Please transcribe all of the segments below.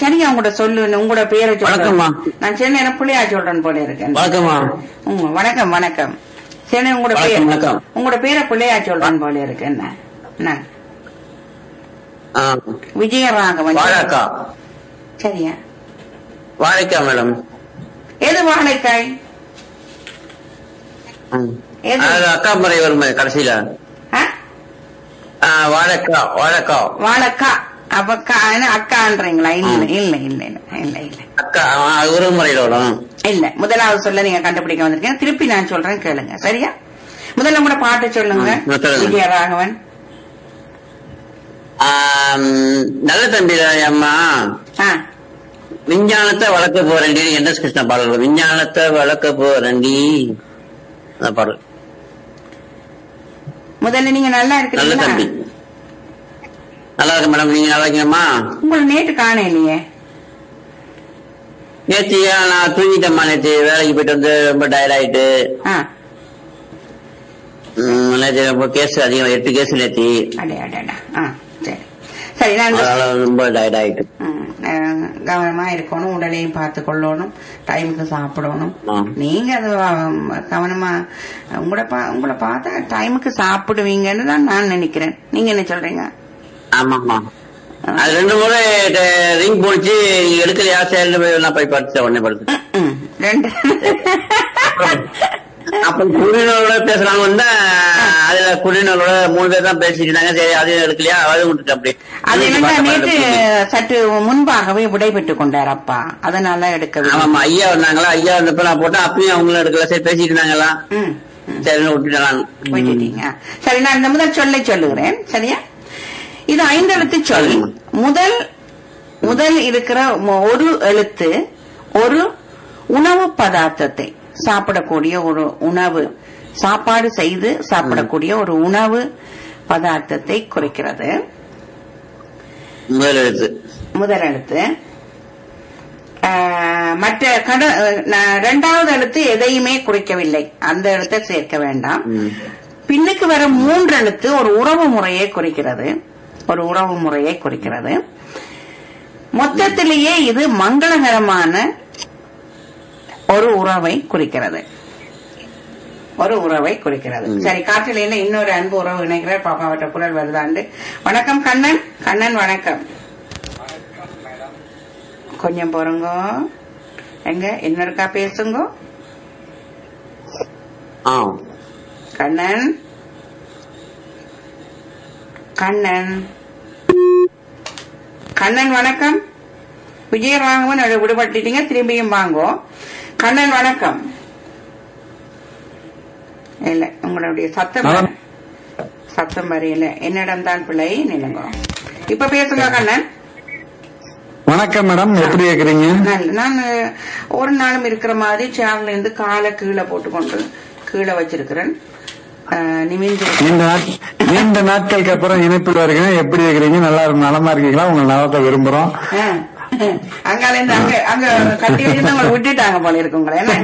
சரியா உங்களோட சொல்லு உங்களோட பேரை வணக்கம்மா. சொல்றேன் நான் சென்னை பிள்ளையா சொல்றேன் போல இருக்கேன் வணக்கம்மா ம், வணக்கம் வணக்கம் சரி உங்களோட வணக்கம், பேர் வணக்கம். உங்களோட பேரை பிள்ளையா சொல்றேன் போல இருக்கு என்ன என்ன ஆ, விஜயராகவன் வாழைக்கா சரியா வாழைக்காய் மேடம் எது வாழைக்காய் ம். எது? அது அக்கா முறை வருமே கடைசியில ஆ? ஆ, வாழைக்காய் வாழைக்காய் வாழைக்கா அப்ப கா- என்ன அக்கான்றீங்களா இல்ல இல்ல இல்ல இல்ல இல்ல இல்ல அக்கா ஆ, அது ஒரு முறையில வரும் இல்ல முதலாவது சொல்ல நீங்க கண்டுபிடிக்க வந்திருக்கீங்க திருப்பி நான் சொல்றேன் கேளுங்க சரியா முதல்ல கூட பாட்டு சொல்லுங்க ம், சொல்லுங்க. விஜயராகவன் ஆம், நல்ல தம்பி அம்மா ஆ விஞ்ஞானத்தை வளர்க்க போறேன்டி என் எஸ் கிருஷ்ணா பாடல் விஞ்ஞானத்தை வளர்க்க போறேன்டி அந்த பாடல் முதல்ல நீங்க நல்லா நல்ல தம்பி இருக்கிறீங்களா நல்லா இருக்கு மேடம் நீங்க நல்லா இருக்கீங்கம்மா உங்களை நேற்று காண இல்லையே நேற்று ஏன் நான் தூங்கிட்டேம்மா நேற்று வேலைக்கு போயிட்டு வந்து ரொம்ப டயர்ட் ஆயிட்டு ஆ ம், நேற்று ரொம்ப கேஸ் அதிகம் எட்டு கேஸ் நேற்று அடே அடடா ஆ சரி சரி நான் இந்த- அதனால ரொம்ப டயர்ட் ஆயிட்டு ம், அஹ், கவனமா இருக்கணும் உடலையும் பார்த்து கொள்ளணும் டைமுக்கு சாப்பிடணும் ஆ. நீங்க அது அஹ், கவனமா உங்களோட பா உங்களை பார்த்தா டைமுக்கு சாப்பிடுவீங்கன்னு தான் நான் நினைக்கிறேன் நீங்க என்ன சொல்றீங்க ஆமாம்மா அது ரெண்டு முறை ரிங் போச்சு நீங்க எடுக்கலையா சேர்ந்து போய் நான் போய் படுத்தேன் உடனே படுத்து ம், ரெண்டு அப்ப குடிநோரோட பேசுறாங்க அதுல குடிநோரோட மூணு பேர் தான் பேசிட்டு இருந்தாங்க சரி அதையும் எடுக்கலையா அதையும் விட்டுட்டு அப்படி அது என்னன்னா நேற்று சற்று முன்பாகவே விடைபெற்றுக் கொண்டார் அப்பா அதனால எடுக்கவில்லை ஆமாமா ஐயா வந்தாங்களா ஐயா வந்தப்ப நான் போட்டேன் அப்பயும் அவங்களும் எடுக்கல சரி பேசிட்டு இருந்தாங்களா ம், ம். சரின்னு விட்டுட்டேன் நான். விட்டுட்டீங்க சரி நான் இந்த முதல் சொல்லை சொல்லுகிறேன் சரியா இது ஐந்து எழுத்து சொல் முதல் முதல் இருக்கிற மொ- ஒரு எழுத்து ஒரு உணவு பதார்த்தத்தை சாப்பிடக்கூடிய ஒரு உணவு சாப்பாடு செய்து சாப்பிடக்கூடிய ஒரு உணவு பதார்த்தத்தை குறிக்கிறது முதல் எழுத்து முதல் எழுத்து ஆஹ், மற்ற கட ந- இரண்டாவது எழுத்து எதையுமே குறிக்கவில்லை அந்த எழுத்தை சேர்க்க வேண்டாம் ம். பின்னுக்கு வர மூன்று எழுத்து ஒரு உறவு முறையை குறிக்கிறது ஒரு உறவு முறையை குறிக்கிறது மொத்தத்திலேயே இது மங்களகரமான ஒரு உறவை குறிக்கிறது ஒரு உறவை குறிக்கிறது சரி காற்றில இன்னொரு அன்பு உறவு இணைக்கிறார் பாப்பாவட்ட குரல் வருதாண்டு வணக்கம் கண்ணன் கண்ணன் வணக்கம் கொஞ்சம் போறங்க எங்க இன்னொருக்கா பேசுங்க ஆ கண்ணன் கண்ணன் கண்ணன் வணக்கம் விஜயராகவன் அதை விடுபட்டுட்டீங்க திரும்பியும் வாங்கோ கண்ணன் வணக்கம் இல்ல உங்களுடைய சத்தம் மேடம். சத்தம் வரையில என்னிடம் தான் பிள்ளை நிலுங்க இப்ப பேசுங்க கண்ணன் வணக்கம் மேடம் எப்படி இருக்கிறீங்க நல்ல நான் அஹ், ஒரு நாளும் இருக்கிற மாதிரி சேர்ல இருந்து காலை கீழே போட்டுக்கொண்டு கீழே வச்சிருக்கிறேன் அஹ், நிமிர்ந்து நீண்ட நாட்- நீண்ட நாட்களுக்கு அப்புறம் இணைப்பில் வருகிறேன் எப்படி இருக்கிறீங்க நல்லா இருக்கு நலமா இருக்கீங்களா உங்க நலத்தை விரும்புறோம் அஹ், அங்கால இருந்து அங்க அங்க கட்டி வச்சு உங்களை விட்டுட்டாங்க போல இருக்கு உங்களை என்ன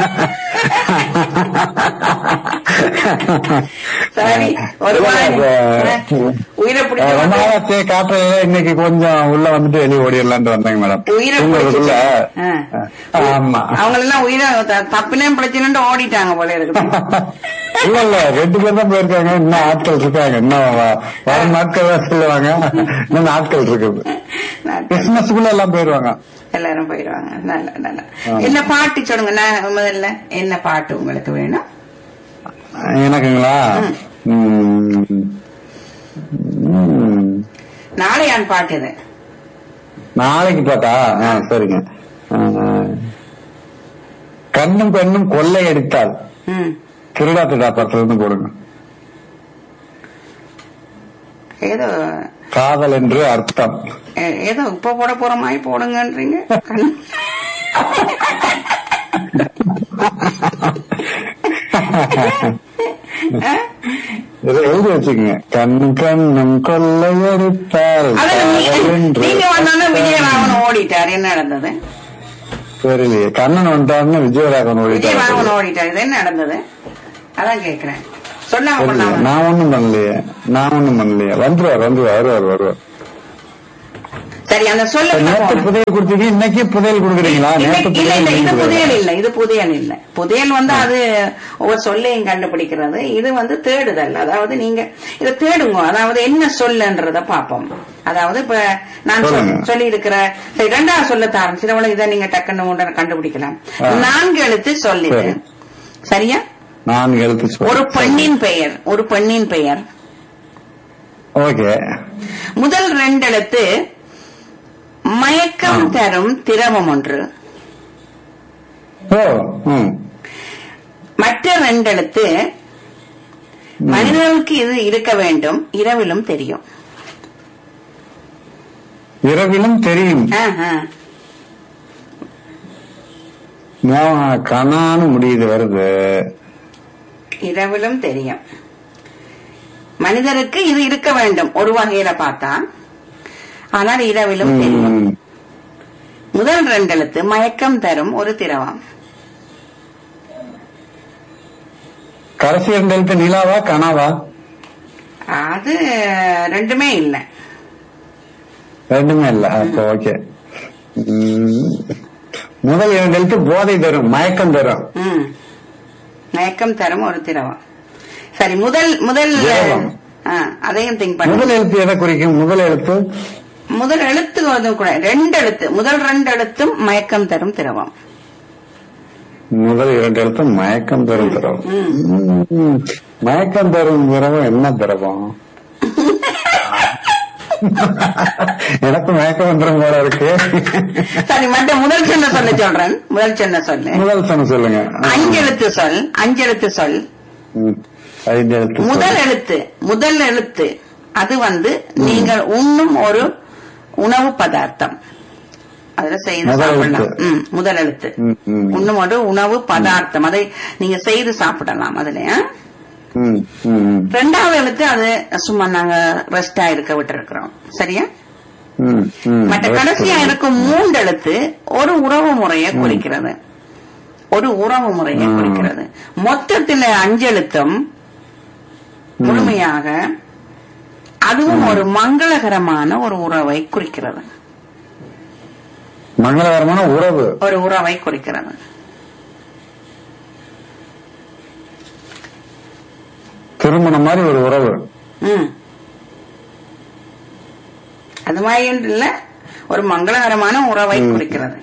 சரி ஒரு மாதிரி அஹ், உயிரை ரொம்ப பிடிச்ச நாளத்தே காற்றையில இன்னைக்கு கொஞ்சம் உள்ள வந்துட்டு வெளியே ஓடிடலான்ட்டு வந்தேங்க மேடம் உயிரை உங்களுக்குள்ள பிடிச்சிட்டு ஆமா அவங்க எல்லாம் உயிரை த- தப்புனேன் பிரச்சனை ஓடிட்டாங்க போல இருக்குது இல்ல இல்ல ரெண்டு பேர் தான் போயிருக்காங்க இன்னும் ஆட்கள் இருக்காங்க இன்னும் வ- வரும் நாட்கள் தான் சொல்லுவாங்க இன்னும் ஆட்கள் இருக்குது கிறிஸ்துமஸ்க்குள்ள எல்லாம் போயிருவாங்க எல்லாரும் போயிடுவாங்க நல்ல நல்ல என்ன பாட்டு சொல்லுங்க நான் முதல்ல என்ன பாட்டு உங்களுக்கு வேணும் எனக்குங்களா ம். ம். நாளையான் பாட்டு இது நாளைக்கு பார்த்தா ஆ, சரிங்க ஆ, கண்ணும் பெண்ணும் கொள்ளையடித்தால் ம் திருடாத்துடா படத்துல இருந்து போடுங்க ஏதோ காதல் என்று அர்த்தம் ஏ- ஏதோ உப்ப போட போற மாதிரி போடுங்கன்றீங்க கண்- இதை எழுதி வச்சுக்கோங்க கண்ணும் கண்ணும் கொள்ளையடித்தால் அதான் நீ- காதல் என்று நீங்க வந்தோடனே அர்த்தம். விஜயராகவன் ஓடிட்டார் என்ன நடந்தது தெரியலையே கண்ணன் வந்துட்டாருன்னு விஜயராகவன் விஜயராகவன் ஓடிட்டாரு ஓடிட்டார் இது என்ன நடந்தது அதான் கேக்குறேன் சொல்லாம தெரியலையே. பண்ணாம நான் ஒண்ணும் பண்ணலையே நான் ஒண்ணும் பண்ணலையே வந்துருவார் வந்துருவார் வருவார் வருவார் சரி அந்த சொல்ல நேற்று புதையல் கொடுத்தீங்க இன்னைக்கு புதையல் கொடுக்குறீங்களா நேற்று இல்ல இல்ல இது புதையல் புதையல் இல்ல இது புதையல் இல்ல புதையல் வந்து அது ஒவ்வொரு சொல்லையும் கண்டுபிடிக்கிறது இது வந்து தேடுதல் அதாவது நீங்க இத தேடுங்க அதாவது என்ன சொல்லுன்றத பாப்போம் அதாவது இப்ப நான் சொல்லுங்க. சொல்லி இருக்கிற சரி ரெண்டாவது சொல்லத்த ஆரம்பிச்சு இதை நீங்க டக்குன்னு உடனே கண்டுபிடிக்கலாம் ஆ. நான்கு எழுத்து சொல்லிது சரி. சரியா நான்கு எழுத்து சொல். ஒரு பெண்ணின் பெயர் ஒரு பெண்ணின் பெயர் ஓகே முதல் ரெண்டு எழுத்து மயக்கம் ஆ. தரும் திரவம் ஒன்று ஓ ம் மற்ற ரெண்டு எழுத்து மனிதர்களுக்கு இது இருக்க வேண்டும் இரவிலும் தெரியும் இரவிலும் தெரியும் ஆஹா. மோ- கனான்னு முடியுது வருது இரவிலும் தெரியும் மனிதருக்கு இது இருக்க வேண்டும் ஒரு வகையில பார்த்தா ஆனால் இரவிலும் தெரியும் ம். முதல் ரெண்டு எழுத்து மயக்கம் தரும் ஒரு திரவம் கடைசி ரெண்டு எழுத்து நிலாவா கனாவா அது ரெண்டுமே இல்லை ரெண்டுமே இல்ல அப்போ ஓகே ம். முதல் இரண்டு எழுத்து போதை தரும் மயக்கம் தரும் ம். மயக்கம் தரும் ஒரு திரவம் சரி முதல் முதல் திரவம். ஆ, அதையும் திங்க் முதல் பண்ணு எழுத்து எதை குறிக்கும் முதல் எழுத்து முதல் எழுத்து வந்து கூட ரெண்டு எழுத்து முதல் ரெண்டு எழுத்தும் மயக்கம் தரும் திரவம் முதல் இரண்டு எழுத்து மயக்கம் தரும் திரவம் ம். ம். மயக்கம் தரும் திரவம் என்ன திரவம் எனக்கு மயக்கம் வந்துடும் போல இருக்கு சரி மற்ற முதல் சொன்ன சொல்ல சொல்றேன் முதல் சொன்ன சொல்லு முதல் சொன்ன சொல்லுங்க அஞ்செழுத்து சொல் அஞ்செழுத்து சொல் ம். ஐந்து எழுத்து சொல். முதல் எழுத்து முதல் எழுத்து அது வந்து நீங்கள் உண்ணும் ஒரு உணவு பதார்த்தம் அதுல செய்து முதல் சாப்பிடலாம் எழுத்து. ம், முதல் எழுத்து ம், ம். உண்ணும் ஒரு உணவு பதார்த்தம் அதை நீங்க செய்து சாப்பிடலாம் அதுல ஆ? ம், ம், ம். ரெண்டாவது எழுத்து அது சும்மா நாங்க ரெஸ்டா இருக்க விட்டு இருக்கிறோம் சரியா ம், ம். மற்ற கடைசியா இருக்கும் மூன்று எழுத்து ஒரு உறவு முறையை குறிக்கிறது ஒரு உறவு முறையை ம். குறிக்கிறது மொத்தத்துல அஞ்செழுத்தும் முழுமையாக அதுவும் ஒரு மங்களகரமான ஒரு உறவை குறிக்கிறது மங்களகரமான உறவு ஒரு உறவை குறிக்கிறது திருமணம் மாதிரி ஒரு உறவு ம் அது மாதிரி இல்ல ஒரு மங்களகரமான உறவை குறிக்கிறது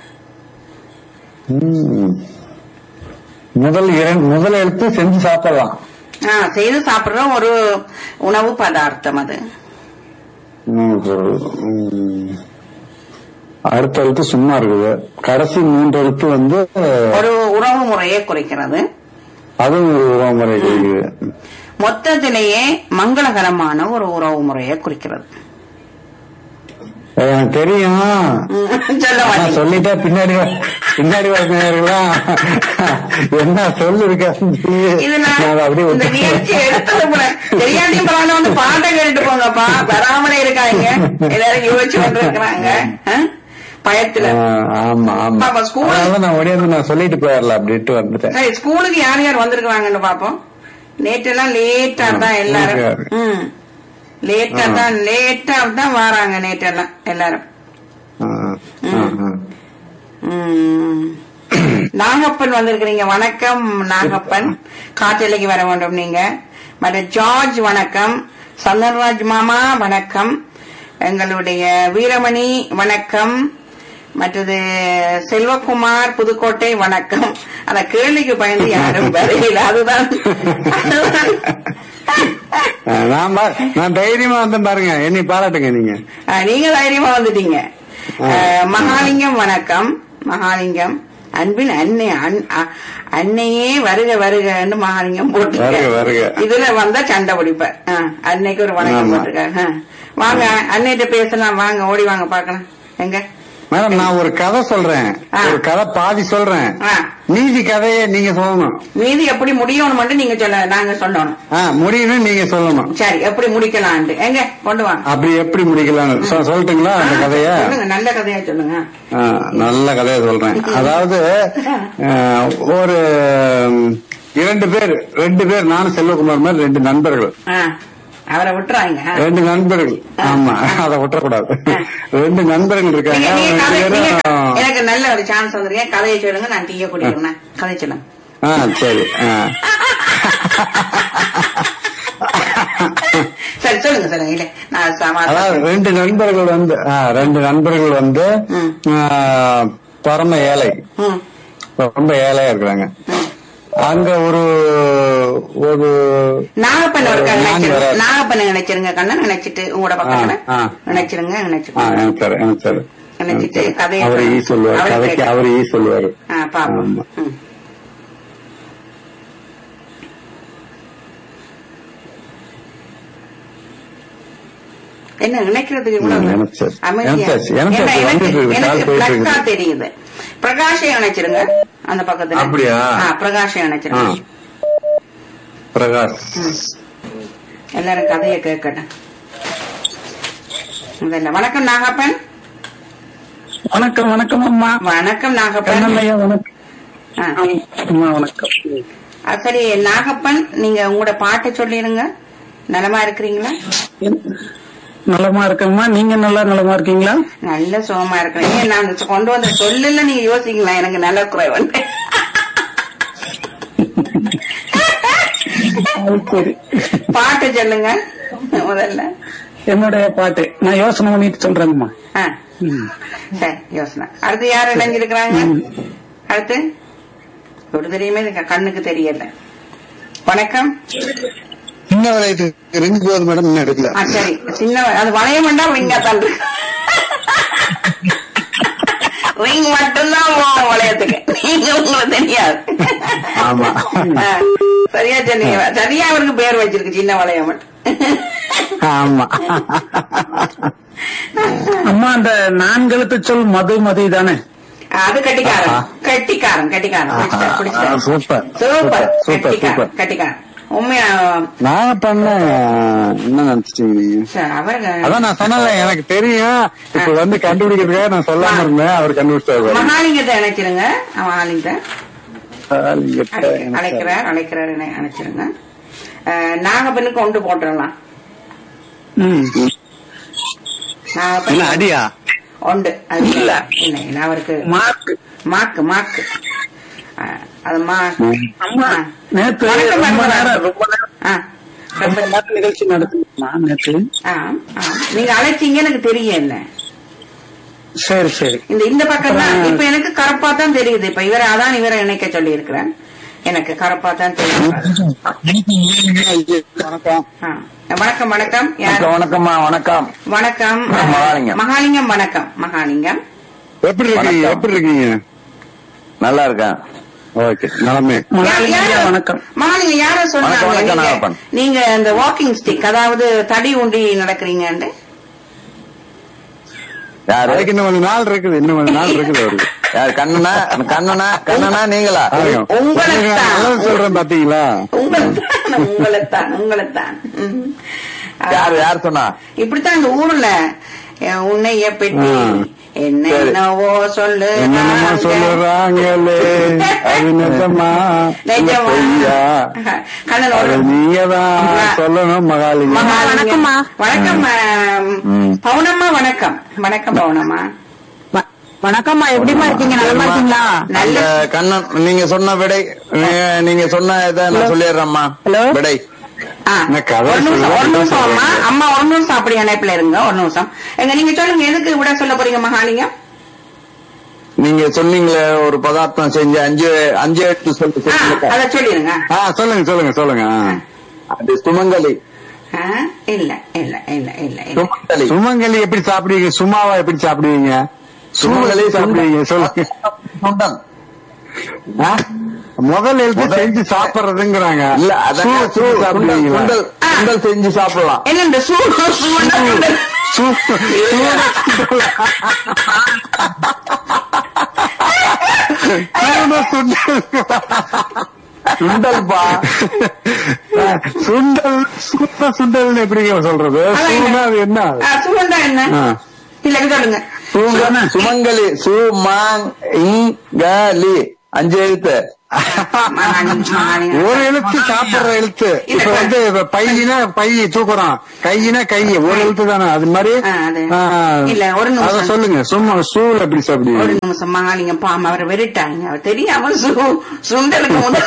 ம். முதல் இரண்டு முதல் எழுத்து செஞ்சு சாப்பிடலாம் ஆ, செய்து சாப்பிடுற ஒரு உணவு பதார்த்தம் அது ம், பொருள். ம். அடுத்த எழுத்து சும்மா இருக்குது கடைசி மூன்று எழுத்து வந்து ஒரு உறவு முறையை குறிக்கிறது அதுவும் ஒரு உறவு முறை இருக்குது மொத்தத்திலேயே மங்களகரமான ஒரு உறவு முறையை குறிக்கிறது எனக்கு தெரியும் ம், சொல்ல ஆனா மாட்டேன் சொல்லிட்டா பின்னாடி வ- பின்னாடி வரலாம் என்ன சொல்லு இருக்கா இது நான் நான் அதை அப்படியே இந்த விட்டு- முயற்சி எடுத்தது கூட தெரியாதையும் பரவாயில்ல வந்து பாட்டை கேட்டுட்டு போங்கப்பா வராமலே இருக்காங்க எல்லாரும் யோசிச்சு கொண்டு இருக்கிறாங்க ஆ? பயத்துல ஆ, ஆமா ஆமா பாப்பா, school- அதனால நான் ஓடியாந்து நான் சொல்லிட்டு போயிடலாம் அப்படின்ட்டு வந்துட்டேன் சரி ஸ்கூலுக்கு யார் யார் வந்திருக்கிறாங்கன்னு பாப்போம் நேற்றெல்லாம் லேட்டா தான் எல்லாரும் யாரு? ம் லேட்டா தான் லேட்டா தான் வராங்க நேற்றெல்லாம் எல்லாரும் ஆ, ஆ, ஆ. ம். நாகப்பன் வந்திருக்கிறீங்க வணக்கம் நாகப்பன் காற்றலைக்கு வர வேண்டும் நீங்க மற்ற ஜார்ஜ் வணக்கம் சந்தர்ராஜ் மாமா வணக்கம் எங்களுடைய வீரமணி வணக்கம் மற்றது செல்வகுமார் புதுக்கோட்டை வணக்கம் அந்த கேள்விக்கு பயந்து யாரும் வரையில அதுதான் ஆ, நான் பா- நான் தைரியமா வந்தேன் பாருங்க என்னை பாராட்டுங்க நீங்க ஆ, நீங்க தைரியமா வந்துட்டீங்க ஆ, மகாலிங்கம் வணக்கம் மகாலிங்கம் அன்பின் அன்னை அன்- அ- அன்னையே வருக வருகன்னு மகாலிங்கம் வருக, வருக. போட்டு இதுல வந்தா சண்டை பிடிப்பேன் ஆ, அன்னைக்கு ஒரு வணக்கம் ஆமா. போட்டிருக்காங்க ஆ. வாங்க அன்னைகிட்ட பேசலாம் வாங்க ஓடி வாங்க பாக்கலாம் எங்க மேடம் நான் ஒரு கதை சொல்றேன் ஆ. ஒரு கதை பாதி சொல்றேன் ஆ. மீதி கதையை நீங்க சொல்லணும் மீதி எப்படி முடியும்னு மட்டும் நீங்க சொல்ல நாங்க சொல்லணும் ஆ முடியணும் நீங்க சொல்லணும் சரி எப்படி முடிக்கலாம்னு எங்க கொண்டு வாங்க அப்படி எப்படி முடிக்கலாம்னு சொ- சொல்லட்டுங்களா அந்த ஆ, கதைய சொல்லுங்க நல்ல கதையா சொல்லுங்க ஆ, நல்ல கதையை சொல்றேன் அதாவது ஆ, ஒரு ம், இரண்டு பேர் ரெண்டு பேர் நானும் செல்வகுமார் மாதிரி ரெண்டு நண்பர்கள் ஆ அவரை விட்டுறாங்க ஆ. ரெண்டு நண்பர்கள் ஆமா அதை விட்டுறக்கூடாது ரெண்டு நண்பர்கள் இருக்காங்க நீங்க- நீங்க அவங்க கதை- ரெண்டு நீங்க க- பேரும் எனக்கு நல்ல ஒரு சான்ஸ் வந்துருக்கேன் கதையை சொல்லுங்க நான் டீயை குடிக்கிறேன் கதை சொல்லுங்க ஆ சரி ஆ. சரி சொல்லுங்க சொல்லுங்க இல்ல நான் சமா- அதாவது ரெண்டு நண்பர்கள் வந்து ஆ, ரெண்டு நண்பர்கள் வந்து ம். ஆ, பரம ஏழை ம், ரொம்ப ஏழையா இருக்கிறாங்க ம். அங்க ஒரு ஒரு நாகப்பன் ஒரு நான் நினைச்சிருங்க வரேன். நாகப்பன் நினைச்சிருங்க கண்ணன் நினைச்சிட்டு உங்களோட பக்கத்துல ஆ, ஆ. நினைச்சிருங்க ஆ, நினைச்சிருங்க எனக்கு சரி எனக்கு சரி நினைச்சிட்டு கதையை அவர் ஈ சொல்லுவார் அவரை கதைக்கு கேட்க. அவர் ஈ சொல்லுவாரு ஆ, பாப்போம் ஆமா. ம். என்ன நினைக்கிறதுக்கு ம், இவ்வளவு எனக்கு சரி. அமைதியா? எனக்கு சரி. எனக்கு ஏன்னா சரி. எனக்கு வந்துட்டு இருக்கு. எனக்கு கால் போயிட்டு பிளக்கா இருக்கு. தெரியுது பிரகாஷை நினைச்சிருங்க அந்த பக்கத்துல அப்படியா? ஆ, பிரகாஷை ஆ. நினைச்சிருங்க பிரகாஷ் ம். எல்லாரும் கதையை கேட்கட்டும் முதல்ல வணக்கம் நாகப்பன் வணக்கம் வணக்கம் அம்மா வணக்கம் நாகப்பன் கண்ணம்மையா வணக்கம் ஆ. அம்மா வணக்கம் ஆ, சரி நாகப்பன் நீங்க உங்களோட பாட்டை சொல்லிருங்க நலமா இருக்கிறீங்களா நலமா இருக்கம்மா நீங்க நல்லா நலமா இருக்கீங்களா நல்ல சுகமா இருக்கிறீங்க நான் அந்த கொண்டு வந்த சொல்லல நீங்க யோசிக்கலாம் எனக்கு நல்ல குறைவன் அது சரி பாட்டு சொல்லுங்க முதல்ல என்னுடைய பாட்டு நான் யோசனை பண்ணிட்டு சொல்றேங்கம்மா ஆ, ம். சரி யோசனை அடுத்து யார் இணைஞ்சிருக்கிறாங்க அடுத்து ஒரு தெரியுமே இது கண்ணுக்கு தெரியல வணக்கம் சின்ன வளையத்து ரிங் போகுது மேடம் இன்னும் எடுக்கல ஆ சரி சின்ன அது வளைய வேண்டாம் ரிங்கா தான் ரிங் மட்டும்தான் போகும் வளையத்துக்கு நீங்க உங்களுக்கு தெரியாது ஆமா ஆ, சரியா சொன்னீங்க சரியா அவருக்கு பேர் வச்சிருக்கு சின்ன வளையம் மட்டும் ஆமா அம்மா அந்த நான்கெழுத்து சொல் மது மதி தானே அது கட்டிக்காரன் கட்டிக்காரன் கட்டிக்காரன் பிடிச்சிட்டார், பிடிச்சிட்டார். சூப்பர் சூப்பர் சூப்பர் கட்டிக்காரன் சூப்பர் கட்டிக்காரன் உண்மையா நான் பண்ண என்ன நினைச்சிட்டீங்க நீங்க சார், அவருக்கு அதான் நான் சொன்னல எனக்கு தெரியும் இப்ப வந்து கண்டுபிடிக்கிறதுக்காக நான் சொல்லாம இருந்தேன் அவர் கண்டுபிடிச்சாரு மகாலிங்கத்தை இணைச்சிருங்க மகாலிங்கத்தை ஆளுங்கிட்ட அழைக்க- எனக்கு அழைக்கிறார் அழைக்கிறார் இணை- அணைச்சிருங்க அஹ், நாகப்பனுக்கு கொண்டு போட்டுடலாம் ம். நாகப்பன் அடியா உண்டு அது இல்ல இல்ல இல்ல அவருக்கு மார்க் மாக்கு மாக்கு அஹ், அது மா அம்மா ஆ. நேத்து வணக்கம், ரொம்ப வணக்கம். நேரம் ரொம்ப நேரம் ஆ, ரொம்ப நேரம் நிகழ்ச்சி நடத்துமா நேத்து ஆ, ஆ. நீங்க அழைச்சீங்க எனக்கு தெரியும் என்ன சரி சரி இந்த இந்த பக்கம் தான் இப்ப எனக்கு கரப்பா தான் தெரியுது இப்ப இவரை அதான் இவரை இணைக்க சொல்லி இருக்கிறேன் எனக்கு கரப்பா தான் தெரியும் வணக்கம் ஆ. வணக்கம் வணக்கம் யார் வணக்கம்மா வணக்கம் வணக்கம் மகாலிங்கம். மகாலிங்கம் வணக்கம் மகாலிங்கம் எப்படி இருக்கீங்க வணக்கம். எப்படி இருக்கீங்க நல்லா இருக்கேன் ஓகே நலமே யார்- மகாலிங்க யாரு- வணக்கம் மகாலிங்கம் யார வணக்கம், சொன்னாங்க வணக்கம், நீங்க- நாகப்பன். நீங்க இந்த வாக்கிங் ஸ்டிக் அதாவது தடி உண்டி நடக்கிறீங்கன்னு யாரு அதுக்கு இன்னும் கொஞ்சம் நாள் இருக்குது இன்னும் கொஞ்சம் நாள் இருக்குது அவருக்கு யார் கண்ணனா கண்ணனா கண்ணனா நீங்களா பாருங்க. உங்களைத்தான். உங்களுக்கு நான் நல்லது சொல்றேன் பாத்தீங்களா உங்களைத்தான் உங்களைத்தான் உங்களைத்தான் ம். யார் யார் சொன்னா இப்படித்தான் இந்த ஊர்ல அஹ், உன்னைய பெட்டி ம். என்னென்னவோ சொல்லு என்னென்னமோ சொல்லுறாங்களே அது நிஜமா இல்ல பொய்யா கண்ணன் அது ஒரு நீங்கதான் சொல்லணும் மகாலிங்க வணக்கம்மா வணக்கம் அஹ், ம். பவுனம்மா வணக்கம் வணக்கம் பவுனம்மா வணக்கம்மா எப்படிமா இருக்கீங்க நலமா இருக்கீங்களா நல்ல அந்த கண்ணன் நீங்க சொன்ன விடை நீங்க- நீங்க சொன்ன இதை நான் சொல்லிடுறேம்மா ஹலோ? விடை ஆ, என்ன கதை ஒரு நிமிஷம் சொல்லுங்க, ஒரு நிமிஷம் சொல்லுங்க. அம்மா அம்மா ஒரு நிமிஷம் அப்படி இணைப்புல இருங்க ஒரு நிமிஷம் எங்க நீங்க சொல்லுங்க எதுக்கு விட சொல்ல போறீங்க மகாலிங்கம் நீங்க சொன்னீங்களே ஒரு பதார்த்தம் செஞ்சு அஞ்சு அஞ்சு எட்டு சொல்லி ஆ, சொல்லுங்க. அத சொல்லிருங்க ஆ சொல்லுங்க சொல்லுங்க சொல்லுங்க ஆ. அது சுமங்கலி ஆ, இல்ல இல்ல இல்ல இல்ல இல்ல சுமங்கலி சுமங்கலி எப்படி சாப்பிடுவீங்க சும்மாவா எப்படி சாப்பிடுவீங்க சுமங்கலி சாப்பிடுவீங்க சொல்லுங்க சுண்டம் ஆ? முதல் எழுத்து செஞ்சு சாப்பிடுறதுங்கிறாங்க இல்ல அதான் சூ- சூ சாப்பிடுவீங்களா சுண்டல் சுண்டல் செஞ்சு சாப்பிடலாம் என்ன இந்த சூடு சூடு சூ- சூடு சுண்டல் சுண்டல்பா சுண்டல் சுண்ட சுண்டல் எப்படிங்க சொல்றது அதான் என்ன? சூனா அது என்ன ஆ, சூண்டா என்ன ஆ. இல்ல சொல்லுங்க சும- சுமங்கலி சுமங்கலி அஞ்சு எழுத்து மகாலிங்கம், மகாலிங்கம். ஒரு எழுத்து சாப்பிடுற எழுத்து இல்ல, இப்ப வந்து இப்ப பையினா பை தூக்குறோம் கையினா கை ஒரு எழுத்து தானே அது மாதிரி ஆ, அது. ஆ, இல்ல, ஒரு நிமிஷம். அத சொல்லுங்க சும்மா சூழ் அப்படி ஒரு சாப்பிடுவீங்க நிமிஷம் மகாலிங்கம் பாம் அவரை வெறிட்டாங்க அவர் தெரியாம சு சுண்டலுக்கு முதல்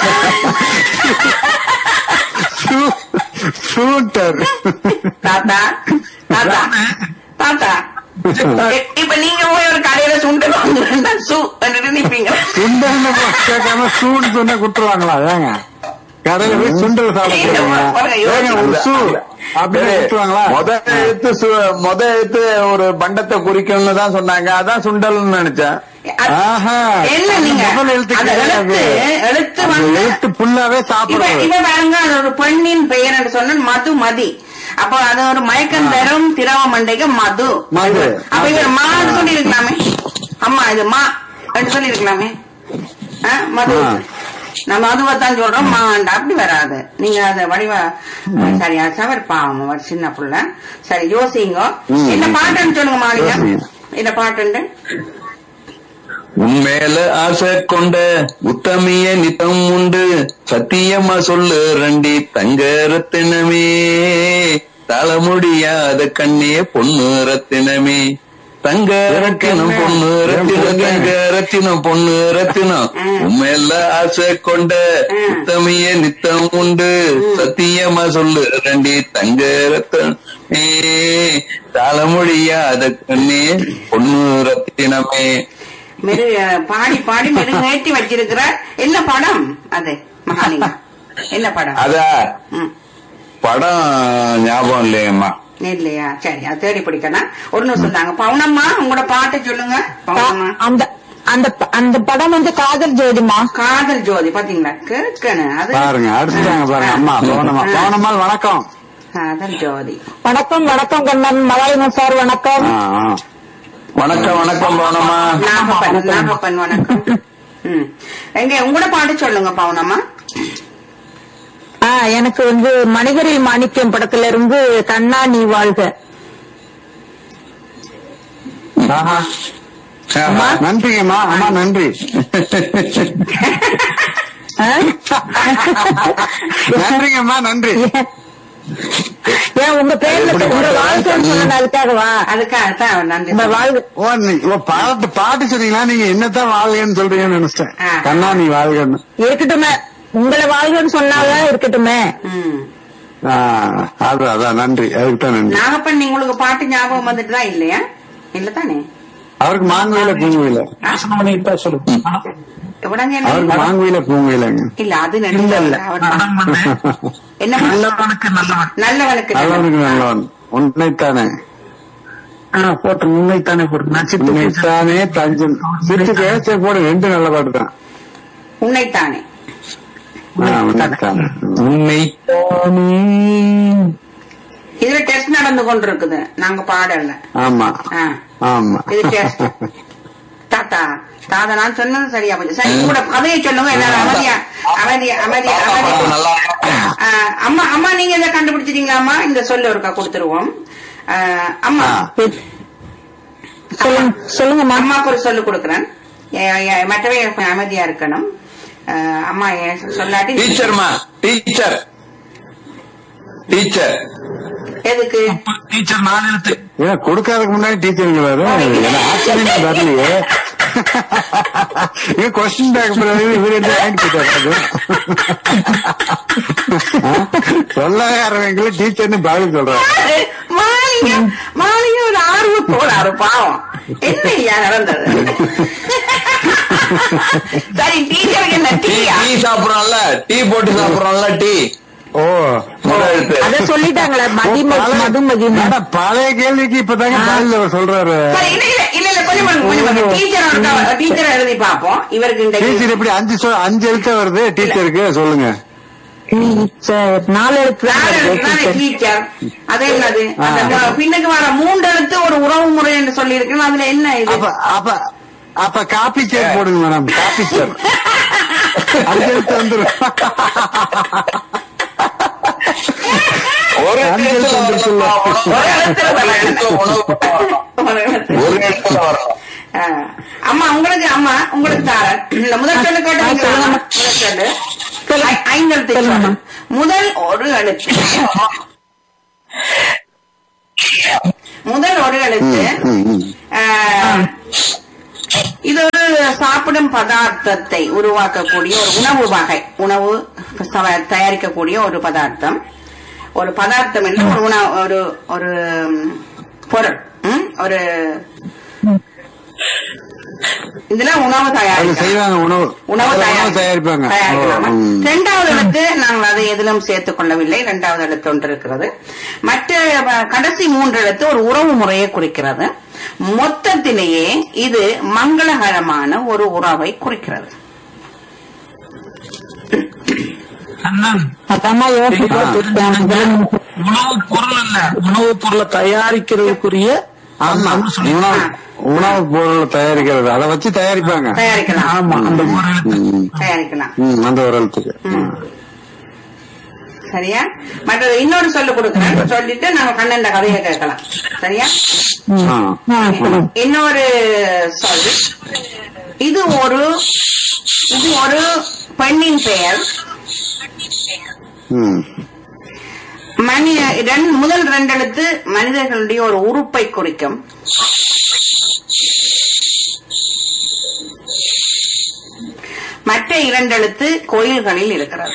ஷூட்டர் தாத்தா தாத்தா தாத்தா இ- இப்ப நீங்க போய் ஒரு கடையில சுண்டல் வாங்குறேன்னா சு என்று நிப்பீங்க சுண்டல் கேட்காம சூடு சொன்னா குட்டுருவாங்களா ஏங்க கடையில போய் சுண்டல் சாப்பிட சொல்லுவாங்க ஏங்க ஒரு சூ அப்படின்னு குட்டுருவாங்களா முத எழுத்து சு- முத எழுத்து ஒரு பண்டத்தை குறிக்கும்னு தான் சொன்னாங்க அதான் சுண்டல்னு நினைச்சேன் அது- ஆஹா. என்ன நீங்க முதல் எழுத்து அந்த கிடையாது. எழுத்து எழுத்து அந்த வந்து எழுத்து புல்லாவே இப்ப சாப்பிடுறது இப்ப பாருங்க அது ஒரு பெண்ணின் பெயர் என்று சொன்ன மது மதி அப்ப அது ஒரு மயக்கம் தரும் திரவ மண்டைக்கு மது மது. அப்ப இவர் மா சொல்லி இருக்கலாமே அம்மா இது மா என்று சொல்லி இருக்கலாமே மது ஆ. நம்ம மதுவைத்தான் சொல்றோம் மாண்டா அப்படி வராது நீங்க அத வடிவா சரி அது சவர் பாவம் ஒரு சின்ன புள்ள சரி யோசிங்க ம். என்ன பாட்டுன்னு சொல்லுங்க மாளிகை யோசிங்க. என்ன பாட்டுண்டு உன்மேல ஆசை கொண்ட உத்தமிய நித்தம் உண்டு சத்தியமா சொல்லு ரெண்டி தங்க ரத்தினமே தல முடியாத கண்ணே பொண்ணு ரத்தினமே தங்க ரத்தினம் பொண்ணு ரத்தினம் தங்க ரத்தினம் பொண்ணு ரத்தினம் உண்மையில ஆசை கொண்ட உத்தமிய நித்தம் உண்டு சத்தியமா சொல்லு ரெண்டி தங்க ரத்தினமே தல முடியாத கண்ணே பொண்ணு ரத்தினமே மெரு பாடி பாடி மெருகேற்றி வச்சிருக்கிற என்ன படம் அது மகாலிங்கம் என்ன படம் அத ம். படம் ஞாபகம் இல்லையம்மா இல்லையா சரி அது தேடி பிடிக்கலாம் ஒரு நிமிஷம் தாங்க பவுனம்மா உங்களோட பாட்டை சொல்லுங்க பவுனம்மா அந்த அந்த ப- அந்த படம் வந்து காதல் ஜோதிமா காதல் ஜோதி பாத்தீங்களா கேட்கணும் அது பாருங்க அடிச்சுட்டாங்க பாருங்க அம்மா பவனம்மா பவனம்மாள் வணக்கம் காதல் ஜோதி வணக்கம் வணக்கம் கண்ணன் மகாலிங்கம் சார் வணக்கம் ஆ, ஆ. வணக்கம் வணக்கம் போனம்மா நாகப்பன் நாகப்பன் வணக்கம் ம் எங்க உங்களோட பாட்டு சொல்லுங்க பவுனம்மா ஆ, எனக்கு வந்து மனிதரில் மாணிக்கம் படத்துல இருந்து கண்ணா நீ வாழ்க ஆஹா. ஆமா. நன்றிங்கம்மா அம்மா நன்றி ஆ? நன்றிங்கம்மா நன்றி ஏன் உங்க பேர்ல உங்க வாழ்க்கைன்னு சொன்ன அதுக்காகவா அதுக்காக தான் அவர் நன்றி உங்க வாழ்க ஓ நீ- ஓ, பாட்டு பாட்டு சொன்னீங்களா நீங்க என்னத்தான் வாழ்கன்னு சொல்றீங்கன்னு நினைச்சேன் ஆ. கண்ணா நீ வாழ்கன்னு இருக்கட்டுமே உங்களை வாழ்கன்னு சொன்னாதான் இருக்கட்டுமே ம் ஆ, அதான் அதான் நன்றி அதுக்கு தான் நன்றி நாகப்பன் உங்களுக்கு பாட்டு ஞாபகம் வந்துட்டு தான் இல்லையா இல்ல தானே அவருக்கு மாங்குயில பூங்குயில எவ்வளங்க அவருக்கு என்ன மாங்குயில பூங்குயிலங்க இல்ல அது நடிகர் அவர் என்ன நல்லவனுக்கு நல்லவனுக்கு நல்லவன். நல்லவனுக்கு நல்லவன் உன்னைத்தானே போட்டு உண்மைத்தானே போட்டு நான் சித்து உன்னைத்தானே தஞ்சம் சித்து பேச போட ரெண்டு நல்ல பாட்டு தான் உன்னைத்தானே ஆ, உன்னைத்தானே உன்னைத்தானே இதுல டெஸ்ட் நடந்து கொண்டிருக்குது நாங்க பாடல ஆமா ஆ. ஆமா இது டெஸ்ட் தாத்தா தாத்தா நான் சொன்னது சரியா போச்சு சரி கூட கதையை சொல்லுங்க எல்லாரும் அமைதியா அமைதியா அமைதியா அமைதியா நல்லா இருக்கு. ஆ, அம்மா அம்மா நீங்க இதை கண்டுபிடிச்சிட்டீங்களா அம்மா இந்த சொல்லு ஒருக்கா கொடுத்துருவோம் ஆ, அம்மா சொல்லுங்க சொல்லுங்கம்மா அம்மாக்கு ஒரு சொல்லு கொடுக்குறேன் ஏ- ஏ- மற்றவை அமைதியா இருக்கணும் ஆ, அம்மா ஏன் சொல்லாட்டி டீச்சர்மா டீச்சர் டீச்சர் எதுக்கு டீச்சர் நாலு எழுத்து ஏன் கொடுக்காததுக்கு முன்னாடி டீச்சருங்க வேறு ஏன்னா ஆச்சரியம் வரலையே ஏன் கொஸ்டின் பேக் பிறகு இவர் என்ன வாங்கிட்டு போயிட்டாரு சொல்லாத ஆரம்பிக்கல டீச்சர்னு பதில் சொல்றாரு மாலிங்க மாலிங்க ஒரு ஆர்வ போறாரு பாவம் என்ன ஐயா நடந்தது சரி டீச்சருக்கு என்ன டீ டீயா டீ சாப்பிடுறோம்ல டீ போட்டு சாப்பிடுறோம்ல டீ ஓ முதல் எழுத்து அத சொல்லிட்டாங்களே ஓ, மதி பழைய- மது மதின்னு அட, பழைய கேள்விக்கு இப்பதாங்க பதில் அவர் சொல்றாரு சரி இல்ல இல்ல இல்ல இல்ல கொஞ்சம் பாருங்க, கொஞ்சம் பாருங்க. டீச்சர் டீச்சர் எழுதி பாப்போம் இவருக்கு இந்த டீச்சர் எப்படி அஞ்சு சொல் அஞ்சு எழுத்த வருது டீச்சருக்கு சொல்லுங்க டீச்சர் நாலு எழுத்து தான் வருது, டீச்சர். டீச்சர் அது என்னது அந்த மு- பின்னுக்கு வர மூன்று எழுத்து ஒரு உறவு முறை என்று சொல்லி இருக்கு அதுல என்ன இது அப்ப அப்ப அப்ப காப்பி சேர் போடுங்க மேடம் காப்பி சேர் அஞ்சு எழுத்து வந்துரும் ஒரு அஞ்சு எழுத்துல எழுத்து வரணும்மா, வந்துருச்சுல்ல. உணவு. ஒரு எழுத்துல உணவு. ஒரு எழுத்து. ஒரு எழுத்துல வரணும் அஹ், அம்மா உங்களுக்கு அம்மா உங்களுக்கு தாரன் இந்த முதல் சொல்லு கேட்டு ஆ, நீங்களா? சொல்லுங்கம்மா. முதல் சொல்லு சொல்லுங்க. ஐ- ஐந்தெழுத்து சொல்லுங்கம்மா. சொல்லு. முதல் ஒரு எழுத்து முதல் ஒரு எழுத்து அஹ், இது ஒரு சாப்பிடும் பதார்த்தத்தை உருவாக்கக்கூடிய ஒரு உணவு வகை உணவு ச- தயாரிக்கக்கூடிய ஒரு பதார்த்தம் ஒரு பதார்த்தம் இல்லை ஒரு உணவு ஒரு ஒரு ம், பொருள் ம்? ஒரு இதுல உணவு அது தயாரிக்கலாம் செய்வாங்க உணவு உணவு அதுல தயாரி- உணவு தயாரிப்பாங்க தயாரிக்கலாமா? ஓ, ம். இரண்டாவது எழுத்து நாங்கள் அதை எதிலும் சேர்த்துக் கொள்ளவில்லை இரண்டாவது எழுத்து ஒன்று இருக்கிறது மற்ற அஹ், கடைசி மூன்று எழுத்து ஒரு உறவு முறையை குறிக்கிறது மொத்தத்திலேயே இது மங்களகரமான ஒரு உறவை குறிக்கிறது அண்ணன் அதாம்மா யோசிச்சு உணவு பொருள் அல்ல உணவு பொருளை தயாரிக்கிறதுக்குரிய ஆமா அப்படின்னு சொல்லி- உணவு உணவு பொருள் தயாரிக்கிறது அதை வச்சு தயாரிப்பாங்க தயாரிக்கலாம் ஆமா அந்த ஒரு எழுத்து ம். தயாரிக்கலாம் ம், அந்த ஒரு எழுத்துக்கு ம். சரியா மற்றது இன்னொரு சொல்லு கொடுக்குறேன் சொல்லிட்டு நாங்க பன்னெண்டு கதையை கேட்கலாம் சரியா ஆ. இன்னொரு சொல் இது ஒரு இது ஒரு பெண்ணின் பெயர் ம். மனித இரண்டு- முதல் ரெண்டு எழுத்து மனிதர்களுடைய ஒரு உறுப்பை குறிக்கும் மற்ற இரண்டு எழுத்து கோயில்களில் இருக்கிறது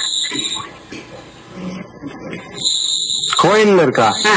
கோயில்ல இருக்கா ஆ.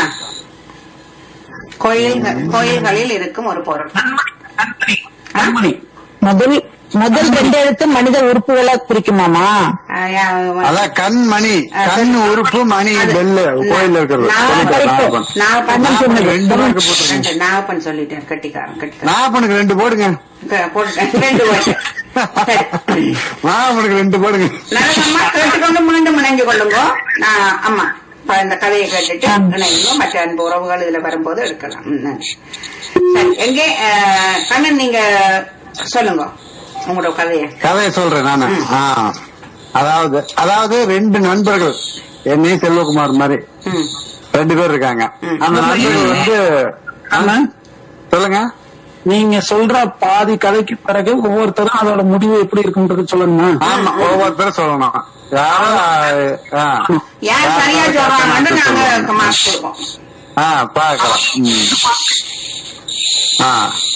கோயில்கள் கோயில்களில் இருக்கும் ஒரு பொருள் கண்மணி கண்மணி முதல் முதல் ரெண்டு எழுத்து மனித உறுப்புகளை குறிக்குமாமா ஆ, யா- அதான் கண் மணி ஆ, கண் சரி. உறுப்பு மணி அது- பெல்லு கோயில்ல இருக்கிறது நான் சொல்லிட்டேன், correct. நாகப்பன். நாகப்பன் நாகப்பனுக்கு ரெண்டு மார்க் போட்டுருங்க ரெண்டு நாகப்பன் சொல்லிட்டேன் கட்டிக்காரன் கட்டிக்காரன் நாகப்பனுக்கு ரெண்டு போடுங்க க- போட்டுட்டேன் ரெண்டு போட்டேன் சரி. நாகப்பனுக்கு ரெண்டு போடுங்க நல்லதம்மா கேட்டுக்கொண்டு மீண்டும் இணைஞ்சு கொள்ளுங்க நான் அம்மா இப்ப இந்த கதையை கேட்டுட்டு இணைங்க மற்ற அன்பு உறவுகள் இதுல வரும்போது எடுக்கலாம் ம், நன்றி. சரி எங்கே அஹ், கண்ணன் நீங்க சொல்லுங்க உங்களோட கதையை கதையை சொல்றேன் நானு ஆ. அதாவது அதாவது ரெண்டு நண்பர்கள் என்னையும் செல்வகுமார் மாதிரி ம் ரெண்டு பேர் இருக்காங்க ம். அந்த நண்பர்கள் வந்து அண்ணன் சொல்லுங்க நீங்க சொல்ற பாதி கதைக்கு பிறகு ஒவ்வொருத்தரும் அதோட முடிவு எப்படி இருக்குன்றது சொல்லுங்க ஆமா ஒவ்வொருத்தரும் சொல்லணும் யாரும் ஆ. யார் சரியா சொல்றாங்கன்னு நாங்க மார்க் கொடுப்போம் ஆ பாக்கலாம் ம். ஆ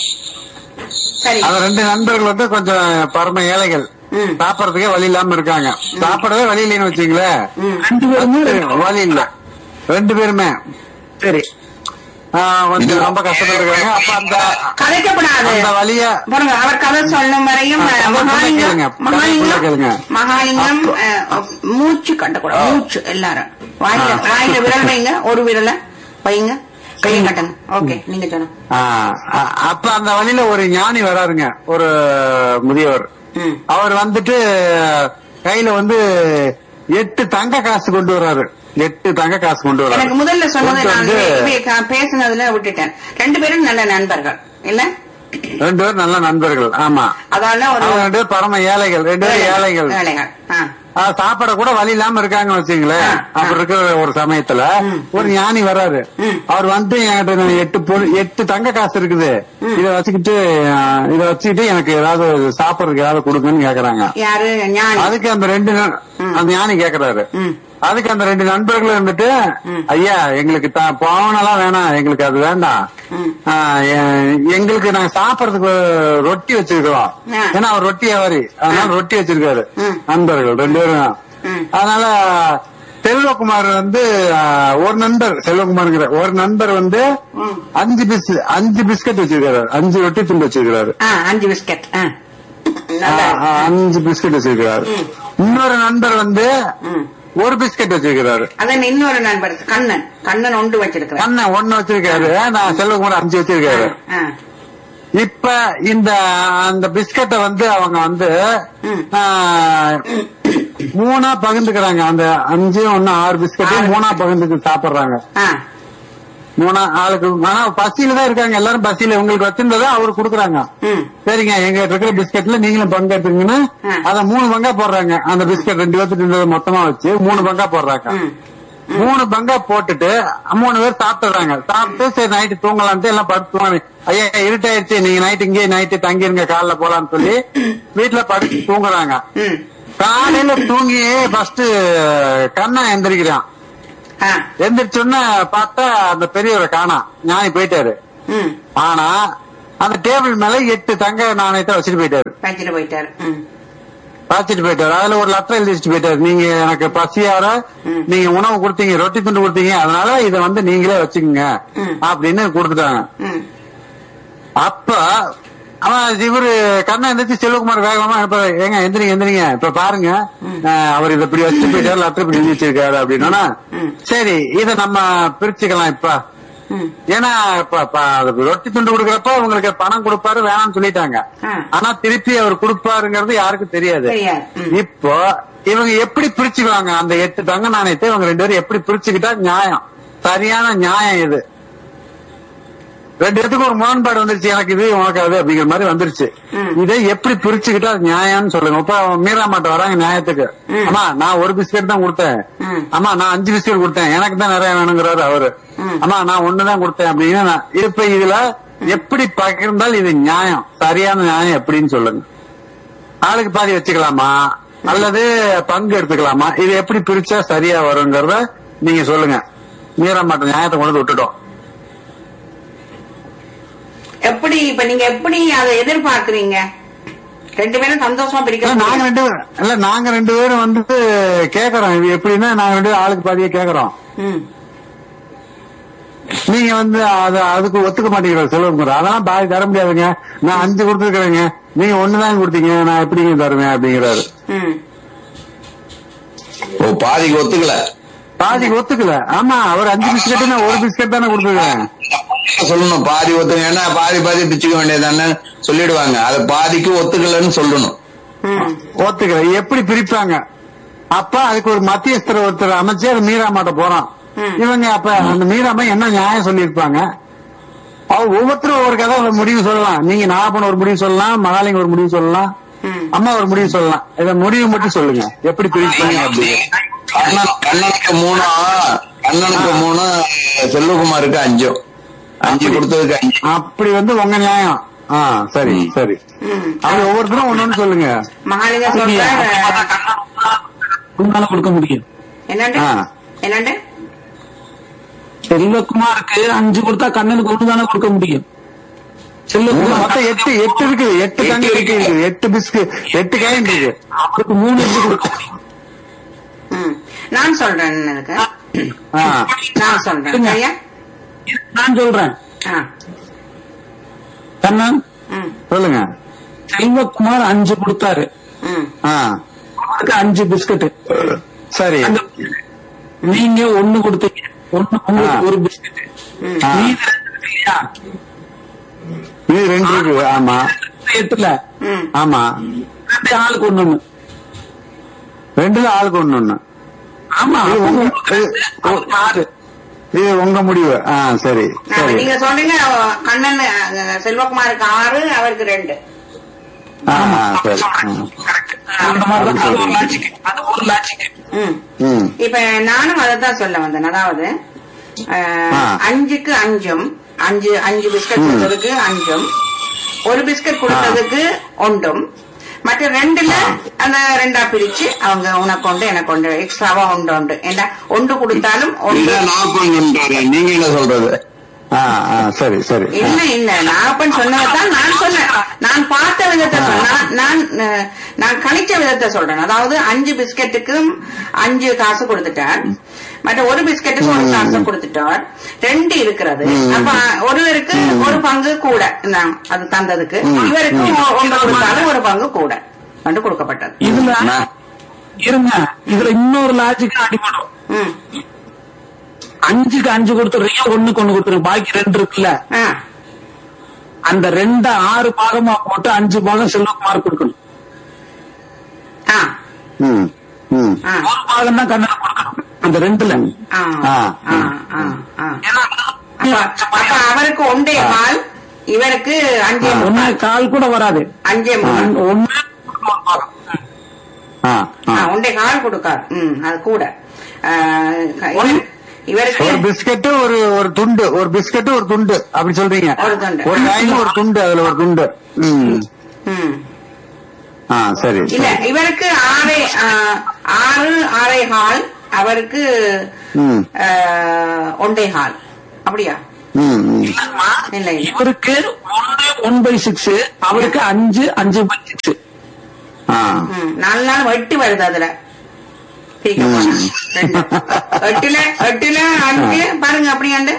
சரி அந்த ரெண்டு நண்பர்கள் வந்து கொஞ்சம் பரம ஏழைகள் ம். சாப்பிடறதுக்கே வழி இல்லாம இருக்காங்க சாப்பிடவே வழி இல்லைன்னு வச்சுங்களேன் ம் ரெண்டு பேருமே வழி இல்ல ரெண்டு பேருமே சரி ஆ, கொஞ்சம் ரொம்ப கஷ்டப்பட்டு இருக்காங்க அப்ப அந்த கதைக்கப்படாது அந்த வழிய பாருங்க அவர் கதை சொல்லும் வரையும் ஆ, கதை மகாலிங்கம் கேளுங்க. கதை full ஆ கேளுங்க. மகாலிங்கம் மகாலிங்கம் அஹ், மூச்சு கட்டக்கூடாது மூச்சு எல்லாரும் வாயில ஆ. வாயில விரல் வைங்க ஒரு விரல வைங்க கையை கட்டுங்க ஓகே நீங்க சொல்லுங்க ஆ, அ- அப்ப அந்த வழியில ஒரு ஞானி வராருங்க ஒரு முதியவர் ம். அவர் வந்துட்டு கையில வந்து எட்டு தங்க காசு கொண்டு வர்றாரு எட்டு தங்க காசு கொண்டு எனக்கு வர்றாரு முதல்ல சொன்னதை கொண்டு நான் வந்து இப்ப க- பேசுனதுல விட்டுட்டேன் ரெண்டு பேரும் நல்ல நண்பர்கள் இல்ல ரெண்டு பேரும் நல்ல நண்பர்கள் ஆமா அதால ஒரு அவங்க ரெண்டு பேரும் பரம ஏழைகள் ரெண்டு பேரும் ஏழைகள் ஏழைகள் ஆ. ஆ, சாப்பாட கூட வழி இல்லாம இருக்காங்க வச்சுங்களேன் ஆ, ஆ. அப்படி இருக்கிற ஒரு சமயத்துல ம். ஒரு ஞானி வர்றாரு ம். அவர் வந்து என்கிட்ட நான் எட்டு பொருள் எட்டு தங்க காசு இருக்குது இத வச்சுக்கிட்டு ஆ, இத வச்சுக்கிட்டு எனக்கு ஏதாவது சாப்பிடறதுக்கு ஏதாவது கொடுங்கன்னு கேக்குறாங்க யாரு ஞானி அதுக்கு அந்த ரெண்டு ந- அந்த ஞானி கேக்குறாரு ம். அதுக்கு அந்த ரெண்டு நண்பர்களும் இருந்துட்டு ம். ஐயா எங்களுக்கு த- பாவனெல்லாம் வேணாம் எங்களுக்கு அது வேண்டாம் ம். ஆ, எ- எங்களுக்கு நாங்க சாப்பிடறதுக்கு ரொட்டி வச்சிருக்கிறோம் ஆ. ஏன்னா அவர் ரொட்டி வியாபாரி அதனால ரொட்டி வச்சிருக்காரு ம். நண்பர்கள் ரெண்டு பேரும் ம். அதனால செல்வகுமார் வந்து ஆ, ஒரு நண்பர் செல்வகுமார்ங்கிற ஒரு நண்பர் வந்து ம். அஞ்சு பிஸ் அஞ்சு பிஸ்கட் வச்சிருக்காரு அஞ்சு ரொட்டி துண்டு வச்சிருக்காரு ஆ அஞ்சு பிஸ்கட் ஆ ஆ, நல்லா ஆ, அஞ்சு பிஸ்கட் வச்சிருக்காரு ம். இன்னொரு நண்பர் வந்து ம். ஒரு பிஸ்கட் வச்சிருக்காரு அதான் இன்னொரு நண்பர் கண்ணன் கண்ணன் ஒன்று வச்சிருக்கிறேன் அண்ணன் ஒண்ணு வச்சிருக்காரு நான் செல்வகுமார் அஞ்சு வச்சிருக்காரு ஆ. இப்ப இந்த அந்த பிஸ்கட்டை வந்து அவங்க வந்து ம். ஆ, மூணா பகிர்ந்துக்கிறாங்க அந்த அஞ்சு ஒண்ணு ஆறு பிஸ்கட்டையும் மூணா பகிர்ந்துக்கு சாப்பிடுறாங்க ஆ. மூணா ஆளுக்கு ஆனா பசியில தான் இருக்காங்க எல்லாரும் பசியில உங்களுக்கு வச்சிருந்ததை அவரு குடுக்குறாங்க ம். சரிங்க எங்க இருக்கிற பிஸ்கட்ல நீங்களும் பங்கு எடுத்துக்கீங்கன்னு ஆ. அத மூணு பங்கா போடுறாங்க அந்த பிஸ்கட் ரெண்டு பேர்த்துக்கு இருந்ததை மொத்தமா வச்சு மூணு பங்கா போடுறாங்க ம். மூணு பங்கா போட்டுட்டு மூணு பேர் சாப்பிட்டுறாங்க சாப்பிட்டு சரி நைட்டு தூங்கலான்ட்டு எல்லாம் படுத்து தூங்க ஐயா இருட்டாயிருச்சு நீங்க நைட்டு இங்கே நைட்டு தங்கிருங்க காலைல போலான்னு சொல்லி வீட்டுல படுத்து தூங்குறாங்க ம் காலையில தூங்கி ஃபர்ஸ்ட் கண்ணா எந்திரிக்கிறான் ஆ எந்திரிச்சோன்னு பார்த்தா அந்த பெரியவரை காணாம் ஞானி போயிட்டாரு ம் ஆனா அந்த டேபிள் மேல எட்டு தங்க நாணயத்தை வச்சுட்டு போயிட்டாரு வச்சுட்டு போயிட்டாரு ம் வச்சுட்டு போயிட்டாரு அதுல ஒரு லெட்டர் எழுதி வச்சுட்டு போயிட்டாரு நீங்க எனக்கு பசியார ம். நீங்க உணவு கொடுத்தீங்க ரொட்டி துண்டு கொடுத்தீங்க அதனால இத வந்து நீங்களே வச்சுக்கோங்க ம். அப்படின்னு கொடுத்துட்டாங்க ம் அப்ப அவன் இவரு கண்ணா எந்திரிச்சு செல்வகுமார் வேகமா இப்ப ஏங்க எந்திரிங்க எந்திரிங்க இப்ப பாருங்க அஹ், அவர் இதை இப்படி வச்சுட்டு போயிட்டாரு லெட்டர் இப்படி எழுதி வச்சிருக்காரு அப்படின்னா ம். சரி இத நம்ம பிரிச்சுக்கலாம் இப்ப ம் ஏன்னா இப்ப இப்ப அது ரொட்டி துண்டு கொடுக்கறப்ப உங்களுக்கு பணம் கொடுப்பாரு வேணாம்னு சொல்லிட்டாங்க ஆ. ஆனா திருப்பி அவர் கொடுப்பாருங்கிறது யாருக்கும் தெரியாது தெரியாது. ம். இப்போ இவங்க எப்படி பிரிச்சுக்குவாங்க அந்த எட்டு தங்க நாணயத்தை இவங்க ரெண்டு பேரும் எப்படி பிரிச்சுக்கிட்டா நியாயம் சரியான நியாயம் இது ரெண்டு பேத்துக்கு ஒரு முரண்பாடு வந்துருச்சு எனக்கு இது உனக்கு அது அப்படிங்கிற மாதிரி வந்துருச்சு ம். இதை எப்படி பிரிச்சுக்கிட்டா அது நியாயம்னு சொல்லுங்க இப்ப மீரா மாட்ட வராங்க நியாயத்துக்கு ம். அம்மா நான் ஒரு பிஸ்கெட் தான் கொடுத்தேன் ம். அம்மா நான் அஞ்சு பிஸ்கெட் கொடுத்தேன் எனக்கு தான் நிறைய வேணுங்கிறாரு அவரு ம். அம்மா நான் ஒண்ணுதான் கொடுத்தேன் அப்படின்னு நான் இப்ப இதுல எப்படி பகிர்ந்தால் இது நியாயம் சரியான நியாயம் எப்படின்னு சொல்லுங்க ஆளுக்கு பாதி வச்சுக்கலாமா அல்லது பங்கு எடுத்துக்கலாமா இது எப்படி பிரிச்சா சரியா வருங்கிறத நீங்க சொல்லுங்க மீற மாட்ட நியாயத்தை கொண்டு வந்து விட்டுட்டோம் எப்படி இப்ப நீங்க எப்படி அதை எதிர்பார்க்கறீங்க ரெண்டு பேரும் சந்தோஷமா இல்ல, பிரிக்க நாங்க ரெண்டு பேரும் இல்ல நாங்க ரெண்டு பேரும் வந்துட்டு கேக்குறோம் இது எப்படின்னா நாங்க ரெண்டு பேரும் ஆளுக்கு பாதியே கேக்குறோம் ம் நீங்க வந்து அது அதுக்கு ஒத்துக்க மாட்டேங்கிற செல்வம் அதெல்லாம் பாதி தர முடியாதுங்க நான் அஞ்சு கொடுத்துருக்கேங்க நீங்க ஒண்ணுதான் கொடுத்தீங்க நான் எப்படிங்க தருவேன் அப்படிங்கிறாரு ம் ஓ பாதிக்கு ஒத்துக்கல பாதிக்கு ஒத்துக்கல ஆமா அவர் அஞ்சு பிஸ்கெட் நான் ஒரு பிஸ்கெட் தானே கொடுத்துருக்கேன் சொல்லணும் பாதி ஒத்துக்கன்னா பாதி பாதி பிச்சுக்க வேண்டியதானே சொல்லிடுவாங்க அது பாதிக்கு ஒத்துக்கலன்னு சொல்லணும் ம் ஒத்துக்கல எப்படி பிரிப்பாங்க அப்ப அதுக்கு ஒரு மத்தியஸ்தர் ஒருத்தர் அமைச்சு அது மீராமாட்ட போறான் ம். இவங்க அப்ப அந்த மீராமா என்ன நியாயம் சொல்லியிருப்பாங்க அவர் ஒவ்வொருத்தரும் ஒவ்வொரு கதை ஒரு முடிவு சொல்லலாம் நீங்க நாகப்பன் ஒரு முடிவு சொல்லலாம் மகாலிங்க ஒரு முடிவு சொல்லலாம் ம். அம்மா ஒரு முடிவு சொல்லலாம் இத முடிவு மட்டும் சொல்லுங்க எப்படி பிரிப்பாங்க அப்படி கண்ணன் கண்ணனுக்கு மூணும் கண்ணனுக்கு மூணு செல்வகுமாருக்கு அஞ்சும் அஞ்சு கொடுத்ததுக்கு அஞ்சு அப்படி வந்து உங்க நியாயம் ஆ சரி சரி ம் அப்படி ஒவ்வொருத்தரும் ஒண்ணு சொல்லுங்க மகாலிங்க சொல்ற உங்களால கொடுக்க முடியும் என்னண்டு ஆ. என்னண்டு செல்வகுமாருக்கு அஞ்சு கொடுத்தா கண்ணனுக்கு ஒண்ணு தானே கொடுக்க முடியும் செல்வகுமார் மொத்தம் எட்டு எட்டு இருக்கு எட்டு தங்க இருக்கு எட்டு பிஸ்கு எட்டு காயின் இருக்கு அவருக்கு மூணு அஞ்சு கொடுக்க முடியும் ம் நான் சொல்றேன் எனக்கு ஆ. நான் சொல்றேன் சரியா நான் சொல்றேன் ஆ கண்ணன் ம் சொல்லுங்க செல்வகுமார் அஞ்சு கொடுத்தாரு ம் ஆ அவருக்கு அஞ்சு பிஸ்கட் சரி நீங்க ஒண்ணு கொடுத்தீங்க ஒண்ணு உங்களுக்கு ஆ. ஒரு பிஸ்கட் ம் ஆ. மீதி ரெண்டு இருக்கு இல்லையா? இது ரெண்டு இருக்கு ஆமா எட்டுல ம் ஆமா ரெண்டு ஆளுக்கு ஒண்ணு ஒண்ணு ரெண்டுல ஆளுக்கு ஒண்ணு ஒண்ணு ஆமா இது அப்ப உங்க- உங்களுக்கு ரெண்டு, அவருக்கு ஆறு இது உங்க முடிவு ஆ சரி ஆ, சரி நீங்க சொல்றீங்க கண்ணன் அஹ், செல்வகுமாருக்கு ஆறு அவருக்கு ரெண்டு ஆ ஆ, சரி ஆ. Correct. அந்த மாதிரிதான் அது ஒரு லாஜிக் அது ஒரு லாஜிக் ம் ம் இப்ப நானும் அதைத்தான் சொல்ல வந்தேன் அதாவது அஹ், ஆ. அஞ்சுக்கு அஞ்சும் அஞ்சு அஞ்சு பிஸ்கட் கொடுத்ததுக்கு அஞ்சும் ஒரு பிஸ்கட் கொடுத்ததுக்கு ஒன்றும் மற்ற ரெண்டுல அந்த ரெண்டா பிரிச்சு அவங்க உனக்கு ஒன்று எனக்கு ஒன்று எக்ஸ்ட்ராவா ஒன்று உண்டு ஏன்னா ஒன்று கொடுத்தாலும் ஒன்று இல்ல நாற்பது நீங்க என்ன சொல்றது ஆ ஆ சரி சரி இல்ல இல்ல நாகப்பன் சொன்னதான் நான் சொன்னேன் நான் பார்த்த விதத்தை சொன்னேன் நான் நான், நான் கணிச்ச விதத்தை சொல்றேன் அதாவது அஞ்சு பிஸ்கட்டுக்கும் அஞ்சு காசு கொடுத்துட்டார் மற்ற ஒரு பிஸ்கட்டுக்கு ஒரு காசு கொடுத்துட்டார் ரெண்டு இருக்கிறது அப்ப ஒருவருக்கு ஒரு பங்கு கூட இந்தாங்க, அது தந்ததுக்கு இவருக்கு ஒ- ஒன்று கொடுத்தாலும் ஒரு பங்கு கூட என்று கொடுக்கப்பட்டது இதுல நான் இருங்க இதுல இன்னொரு லாஜிக் அடிபடும் ம் அஞ்சுக்கு அஞ்சு கொடுத்துறீங்க ஒண்ணுக்கு ஒண்ணு கொடுத்துருங்க பாக்கி ரெண்டு இருக்குல்ல ஆ அந்த ரெண்டு ஆறு பாகமா போட்டு அஞ்சு பாகம் செல்வகுமார் கொடுக்கணும் ஆ ம் ம் ஆ ஒரு பாகம் தான் கண்ணனுக்கு கொடுக்கணும் அந்த ரெண்டுல ஆ ஆ, ஆ ஆ ஆ ஏன்னா அப்ப அப்ப அவருக்கு ஒன்றே கால் இவருக்கு அஞ்சே ஒண்ணு முக்கால் கால் கூட வராது அஞ்சே முக்கால் ஒண்ணு ஒரு பாகம் ஆ ஆ ஆ, ஒன்றே கால் கொடுக்காது ம் அது கூட ஆஹ், இவர்- இவருக்கு ஒரு பிஸ்கட் ஒரு ஒரு துண்டு ஒரு பிஸ்கட் ஒரு துண்டு அப்படி சொல்றீங்க ஒரு துண்டு. ஒரு காயின் ஒரு துண்டு அதுல ஒரு துண்டு ம் ம். ஆ சரி இல்ல இவருக்கு ஆறே ஆஹ், ஆறு ஆறே ஹால் அவருக்கு ம். ஆஹ், ஒன்றே ஹால் அப்படியா ம் ம். இல்ல இல்ல இவருக்கு ஒன்னு ஒன் பை சிக்ஸ் அவருக்கு அஞ்சு அஞ்சு பை சிக்ஸ் ஆ ம், நாலு நாள் வெட்டி வருது அதுல பிரிக்க போனா. ரெண்டு. எட்டுல எட்டுல அஞ்சு பாருங்க அப்படியாண்டு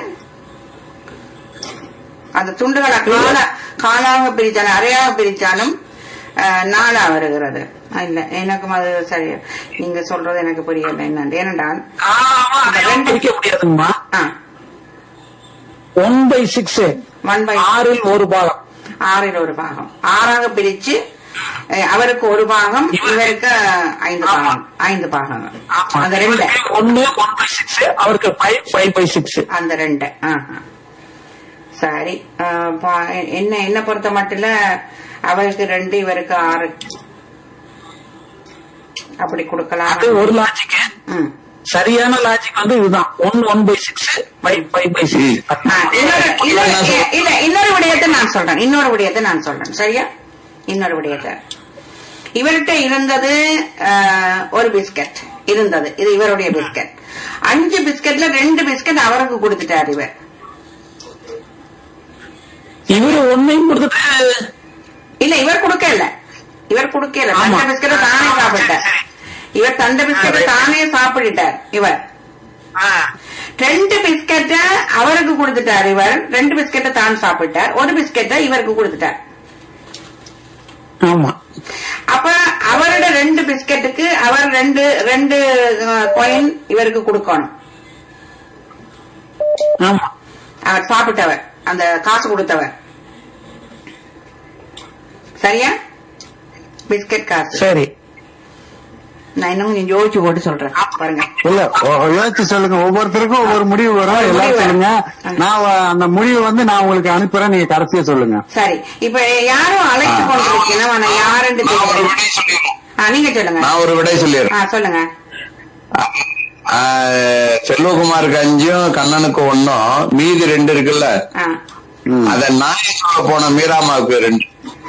அந்த துண்டுகளை கால காலாக பிரிச்சாலும் அரையாக பிரிச்சாலும் அஹ், நாலா வருகிறது அஹ், இல்ல எனக்கும் அது சரி நீங்க சொல்றது எனக்கு புரியல என்னண்டு ஏனென்றால் பிரிக்க முடியாதுங்கம்மா ஆ one by six one by ஆறில் ஒரு பாகம் ஆறில் ஒரு பாகம் ஆறாக பிரிச்சு அஹ், அவருக்கு ஒரு பாகம் இவருக்கு ஐந்து பாகம் ஐந்து பாகங்கள் அந்த ரெண்டு இவருக்கு ஒன்னு ஒன் பை சிக்ஸ் அவருக்கு ஃபைவ் ஃபைவ் பை சிக்ஸ் அந்த ரெண்டு ஆஹா. சரி ஆஹ் பா- என்ன என்ன பொறுத்த மட்டும் அவருக்கு ரெண்டு இவருக்கு ஆறு அப்படி கொடுக்கலாம் அது ஒரு லாஜிக் ம். சரியான லாஜிக் வந்து இதுதான் one one by six five five by six ஆ, இன்னொரு இன்னொரு- இல்ல இன்னொரு விடயத்தை நான் சொல்றேன் இன்னொரு விடயத்தை நான் சொல்றேன் சரியா இன்னொரு விடயத்தை இவர்கிட்ட இருந்தது ஆஹ், ஒரு பிஸ்கட் இருந்தது இது இவருடைய பிஸ்கட் அஞ்சு பிஸ்கட்ல ரெண்டு பிஸ்கட் அவருக்கு கொடுத்துட்டார் இவர் இவரு ஒன்னையும் கொடுத்துட்டு இல்ல இவர் கொடுக்கல இவர் கொடுக்கல ஆமா. தண்ட பிஸ்கட்டை தானே சாப்பிட்டார் இவர் தண்ட பிஸ்கட்டை தானே சாப்பிட்டுட்டார் இவர் ரெண்டு பிஸ்கட்ட அவருக்கு கொடுத்துட்டார் இவர் ரெண்டு பிஸ்கட்டை தான் சாப்பிட்டார் ஒரு பிஸ்கட்டை இவருக்கு கொடுத்துட்டார் ஆமா அப்ப அவரோட ரெண்டு பிஸ்கட்டுக்கு அவர் ரெண்டு ரெண்டு காயின் இவருக்கு கொடுக்கணும் ஆமா அவர் சாப்பிட்டவர் அந்த காசு கொடுத்தவர் சரியா பிஸ்கட் காசு சரி நான் இன்னும் கொஞ்சம் யோசிச்சு போட்டு சொல்றேன் பாருங்க இல்ல ஒ- யோசிச்சு சொல்லுங்க ஒவ்வொருத்தருக்கும் ஒவ்வொரு முடிவு வரும் ஒரு எல்லாரும் முடிவு சொல்லுங்க வரும். நான் வ- அந்த முடிவு வந்து நான் உங்களுக்கு அனுப்புறேன் நீங்க கடைசியா சொல்லுங்க சரி இப்ப யாரும் அழைத்து கொண்டிருக்கீங்க நான் யாருன்னு நான் ஒரு தெரியல விடை சொல்லிடுறேன் ஆ, நீங்க சொல்லுங்க நான் ஒரு விடை சொல்லிடுறேன் ஆ சொல்லுங்க ஆஹ், செல்வகுமாருக்கு அஞ்சும் கண்ணனுக்கு ஒன்னும் மீதி ரெண்டு இருக்குல்ல ஆ. ம். அத நாயை சொல்ல போன மீராமாவுக்கு ரெண்டு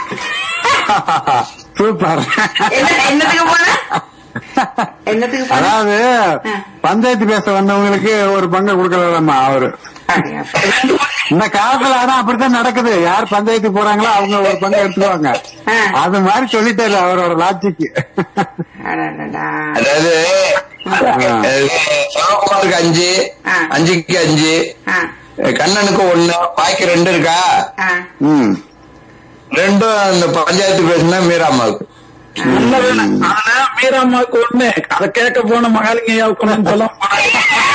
சூப்பர் என்ன என்னத்துக்கு போன என்னத்துக்கு போன அதாவது ஆ. பஞ்சாயத்து பேச வந்தவங்களுக்கு ஒரு பங்கு கொடுக்கலாமா அவரு அப்படியா? இந்த காலத்துல ஆனா அப்படித்தான் நடக்குது யார் பஞ்சாயத்து போறாங்களோ அவங்க ஒரு பங்கு எடுத்துக்குவாங்க ஆ. அது மாதிரி சொல்லிட்டாரு அவரோட லாஜிக்கு அடடடா. அதாவது அஹ், செல்வகுமாருக்கு அஞ்சு ஆ. அஞ்சுக்கு அஞ்சு ஆ, கண்ணனுக்கு ஒண்ணு பாக்கி ரெண்டு இருக்கா ஆ. ம் ரெண்டும் அந்த பஞ்சாயத்து பேசுனா மீராமாவுக்கு நல்ல வேலை ஆனா மீராமாவுக்கு ஒண்ணு அதை கேட்க போன மகாலிங்கையாவுக்கு ஒண்ணு சொல்ல போனாங்க.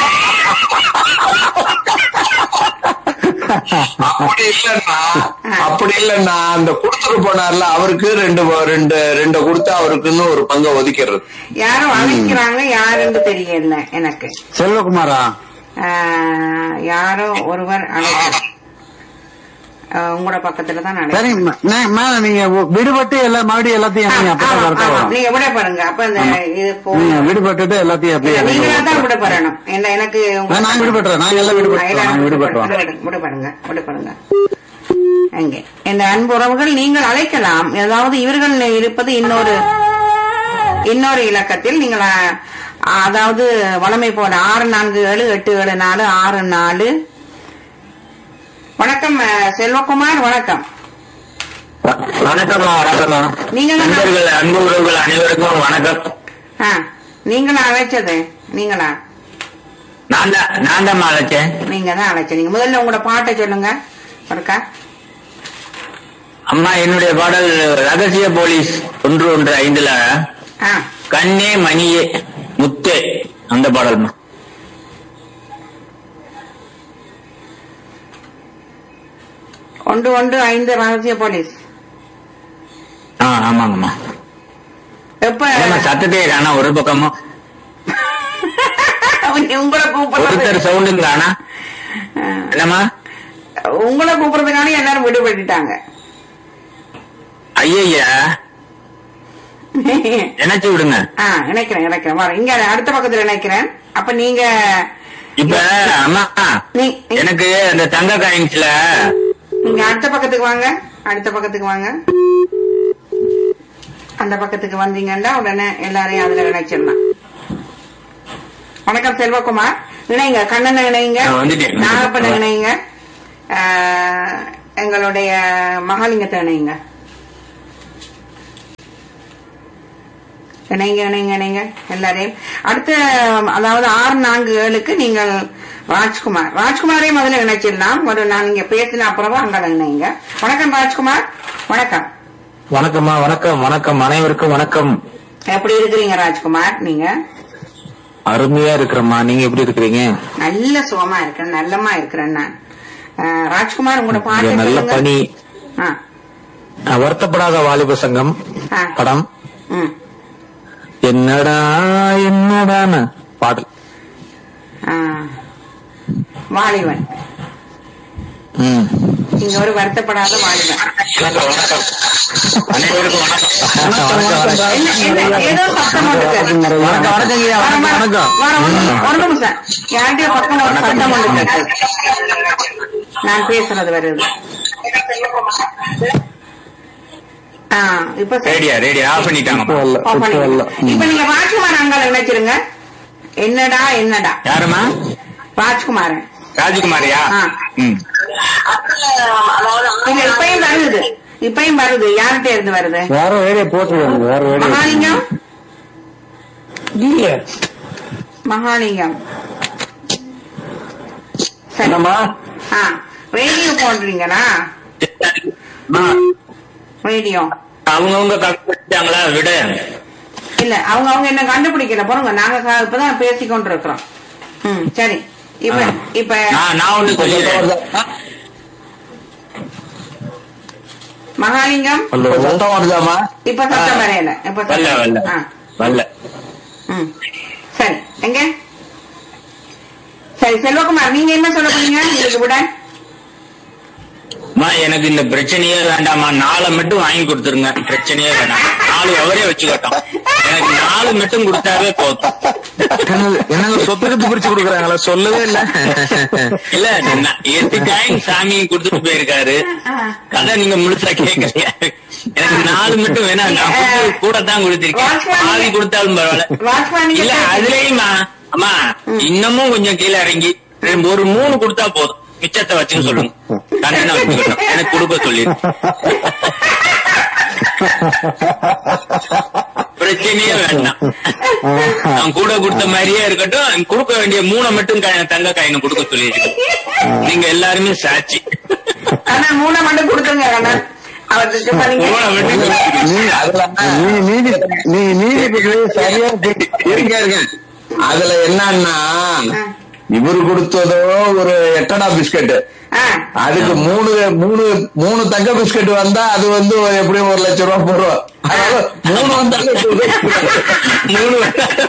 அப்படி இல்லன்னா அப்படி இல்லன்னா அந்த கொடுத்துட்டு போனார்ல அவருக்கு ரெண்டு ரெண்டு ரெண்டு கொடுத்து அவருக்குன்னு ஒரு பங்கை ஒதுக்கிறது யாரும் அழைக்கிறாங்க யாருன்னு தெரியல எனக்கு செல்வகுமாரா ஆ, யாரோ ஒருவர் அழைக்கிறார் ஆ, உங்களோட பக்கத்துல தான் சரி அழைக்கிறேன் ம- நே- மேல நீங்க விடுபட்டு எல்லா மறுபடியும் எல்லாத்தையும் ஆ, நீங்க ஆமா, அப்பதான் கரெக்டா ஆமா. வரும் நீங்க விட பாருங்க அப்ப இந்த இது நீங்க போகும் விடுபட்டுட்டு எல்லாத்தையும் அப்படியே நீங்களா தான் இறங்கி விட பெறணும் என்ன எனக்கு உங்க- நான் விடுபட்டுறேன் நாங்க எல்லாம் விடுபட்டுறோம் நாங்க விடுபட்டுறோம் விடுபடுங்க விடுபடுங்க அங்கே இந்த அன்புறவுகள் நீங்கள் அழைக்கலாம் ஏதாவது இவர்கள் இருப்பது இன்னொரு இன்னொரு இலக்கத்தில் நீங்கள் அ, அதாவது வளமை போல ஆறு நான்கு ஏழு எட்டு ஏழு நாலு ஆறு நாலு வணக்கம் அ, செல்வகுமார் வணக்கம் வணக்கம்மா வணக்கம்மா நீங்க தான் நண்பர்கள் அன்பு உறவுகள் அனைவருக்கும் வணக்கம் ஆ, நீங்களா அழைச்சது நீங்களா நான் தான் நான் தான் அழைச்சேன் நீங்க தான் அழைச்ச நீங்க முதல்ல உங்களோட பாட்டை சொல்லுங்க ஒருக்கா அம்மா என்னுடைய பாடல் ரகசிய போலீஸ் ஒன்று ஒன்று ஐந்துல ஆ கண்ணே மணியே முத்தே அந்த பாடல்மா ஒன்று ஒன்று ஐந்து ரகசிய போலீஸ் ஆ ஆமாங்கம்மா எப்ப ஏம்மா சத்தத்தையே காணா ஒரு பக்கமும் உங்களை கூப்பிடுறது ஒருத்தர் சவுண்டும் காணா என்னம்மா உங்களை கூப்பிடுறதுக்கான எல்லாரும் விடுபட்டுட்டாங்க ஐயா நினைச்சு விடுங்க ஆ நினைக்கிறேன் நினைக்கிறேன் வரேன் இங்க அடுத்த பக்கத்துல நினைக்கிறேன் அப்ப நீங்க இப்ப அம்மா நீ- நீ- எனக்கு அந்த தங்க காயின்ஸ்ல நீங்க அடுத்த பக்கத்துக்கு வாங்க அடுத்த பக்கத்துக்கு வாங்க அந்த பக்கத்துக்கு வந்தீங்கன்னா உடனே எல்லாரையும் அதுல இணைச்சிடலாம் வணக்கம் செல்வகுமார் இணைங்க கண்ணன் இணைங்க நான் வந்துட்டேன். நாகப்பண்ணன் இணைங்க ஆஹ், எங்களுடைய மகாலிங்கத்தை இணைங்க இணைங்க இணைங்க இணைங்க எல்லாரையும் அடுத்த அதாவது ஆறு நான்கு ஏழுக்கு நீங்கள் ராஜ்குமார் ராஜ்குமாரையும் முதல்ல இணைச்சிடலாம் ஒரு நான் இங்க பேசின அப்புறமா அங்க இணைங்க வணக்கம் ராஜ்குமார் வணக்கம் வணக்கம்மா வணக்கம் வணக்கம் அனைவருக்கும் வணக்கம் எப்படி இருக்கிறீங்க ராஜ்குமார் நீங்க அருமையா இருக்கிறம்மா நீங்க எப்படி இருக்கிறீங்க நல்ல சுகமா இருக்கிறேன் நல்லமா இருக்கிறேன் நான் ஆஹ், ராஜ்குமார் உங்களோட இங்க பாட்டு நல்ல சொல்லுங்க. பணி ஆ, அஹ், வருத்தப்படாத வாலிப சங்கம் ஆ. படம் ம், என்னடா என்னடான்னு பாடல் ஆ. வாலிபன் ம். இங்க ஒரு வருத்தப்படாத வாலிபன் அனைவருக்கும் வணக்கம் என்ன, என்ன, ஏதோ சத்தம் ஒன்று கேக்குது. வணக்கம் வணக்கம் ஐயா, வர, வணக்கம் வர, வணக்கம் வர, ஒரு- ஒரு நிமிஷம் யார்கிட்டயோ பக்கம் ஒரு சத்தம் ஒன்று கேக்குது. நான் பேசுறது வருது ஆ, இப்ப சரி. ரேடியா ரேடியா ஆஃப் பண்ணிட்டாங்க இப்போ இல்ல Off இப்போ இல்ல பண்ணிடுங்க. இப்ப நீங்க ராஜ்குமார் அங்கால நினைச்சிருங்க என்னடா என்னடா யாருமா ராஜ்குமாரன் ராஜகுமாரியா ஆ. ம் இல்ல இப்பயும் வருது இப்பயும் வருது யார்கிட்ட இருந்து வருது வேற வேலையை போட்டுருவாங்க வேற வேலையை மகாலிங்கம் இல்லையே மகாலிங்கம் சரி என்னம்மா ஆ ரேடியோ போடுறீங்களா ரேடியோ அவங்கவுங்க கண்டுபிடிச்சாங்களா விட இல்ல அவங்க அவங்க என்ன கண்டுபிடிக்கல போறோங்க நாங்க க- இப்பதான் பேசிக்கொண்டு இருக்கிறோம் ம் சரி இப்ப இப்ப நான் நான் ஒண்ணு சொல்லிடுறேன் மகாலிங்கம் ஹலோ சத்தம் வருதாமா இப்ப சத்தம் வரையல இப்ப வரல வரல சத்தம். ஆ, வரல ம் சரி எங்க சரி செல்வகுமார் நீங்க என்ன சொல்ல போறீங்க இதுக்கு விட அம்மா எனக்கு இந்த பிரச்சனையே வேண்டாம்மா நாளை மட்டும் வாங்கி கொடுத்துருங்க பிரச்சனையே வேண்டாம் நாலு அவரே வச்சுக்கட்டும் எனக்கு நாலு மட்டும் கொடுத்தாவே போதும் என்னது- என்னங்க சொத்துக்கத்து பிரிச்சு கொடுக்குறாங்களா சொல்லவே இல்ல இல்ல நான் எட்டு காயின் சாமி கொடுத்துட்டு போயிருக்காரு கதை நீங்க முழுசா கேட்கறீங்க எனக்கு நாலு மட்டும் வேணாம் நான் கொடுத்தது கூட தான் கொடுத்திருக்கேன் பாதி கொடுத்தாலும் பரவாயில்ல வாட்ச்மேன் இல்ல அதுலயுமா அம்மா இன்னமும் கொஞ்சம் கீழே இறங்கி ரெண்டு- ஒரு மூணு கொடுத்தா போதும் மிச்சத்தை வச்சுக்க சொல்லுங்க கண்ணனை வச்சுக்கட்டும் எனக்கு கொடுக்க சொல்லிடு பிரச்சனையே வேண்டாம் நான் கூட கொடுத்த மாதிரியே இருக்கட்டும் கொடுக்க வேண்டிய மூணை மட்டும் க- தங்க காயினை கொடுக்க சொல்லியிருக்கேன் நீங்க எல்லாருமே சாட்சி ஆனா மூணை மட்டும் கொடுத்துங்க கண்ணன் அவருக்கு பண்ணீங்க மூணை மட்டும் கொடுத்துருங்க. நீ அதுல நீ நீதி நீ நீதிபதி சரியா கேட்டு இருங்க இருங்க அதுல என்னன்னா இவரு கொடுத்ததோ ஒரு எட்டடா பிஸ்கட் ஆ, அதுக்கு மூணு மூணு மூணு தங்க பிஸ்கட் வந்தா அது வந்து எப்படியும் ஒரு லட்சம் ரூபாய் போடுவோம் அதனால மூணு வந்தாலே மூணு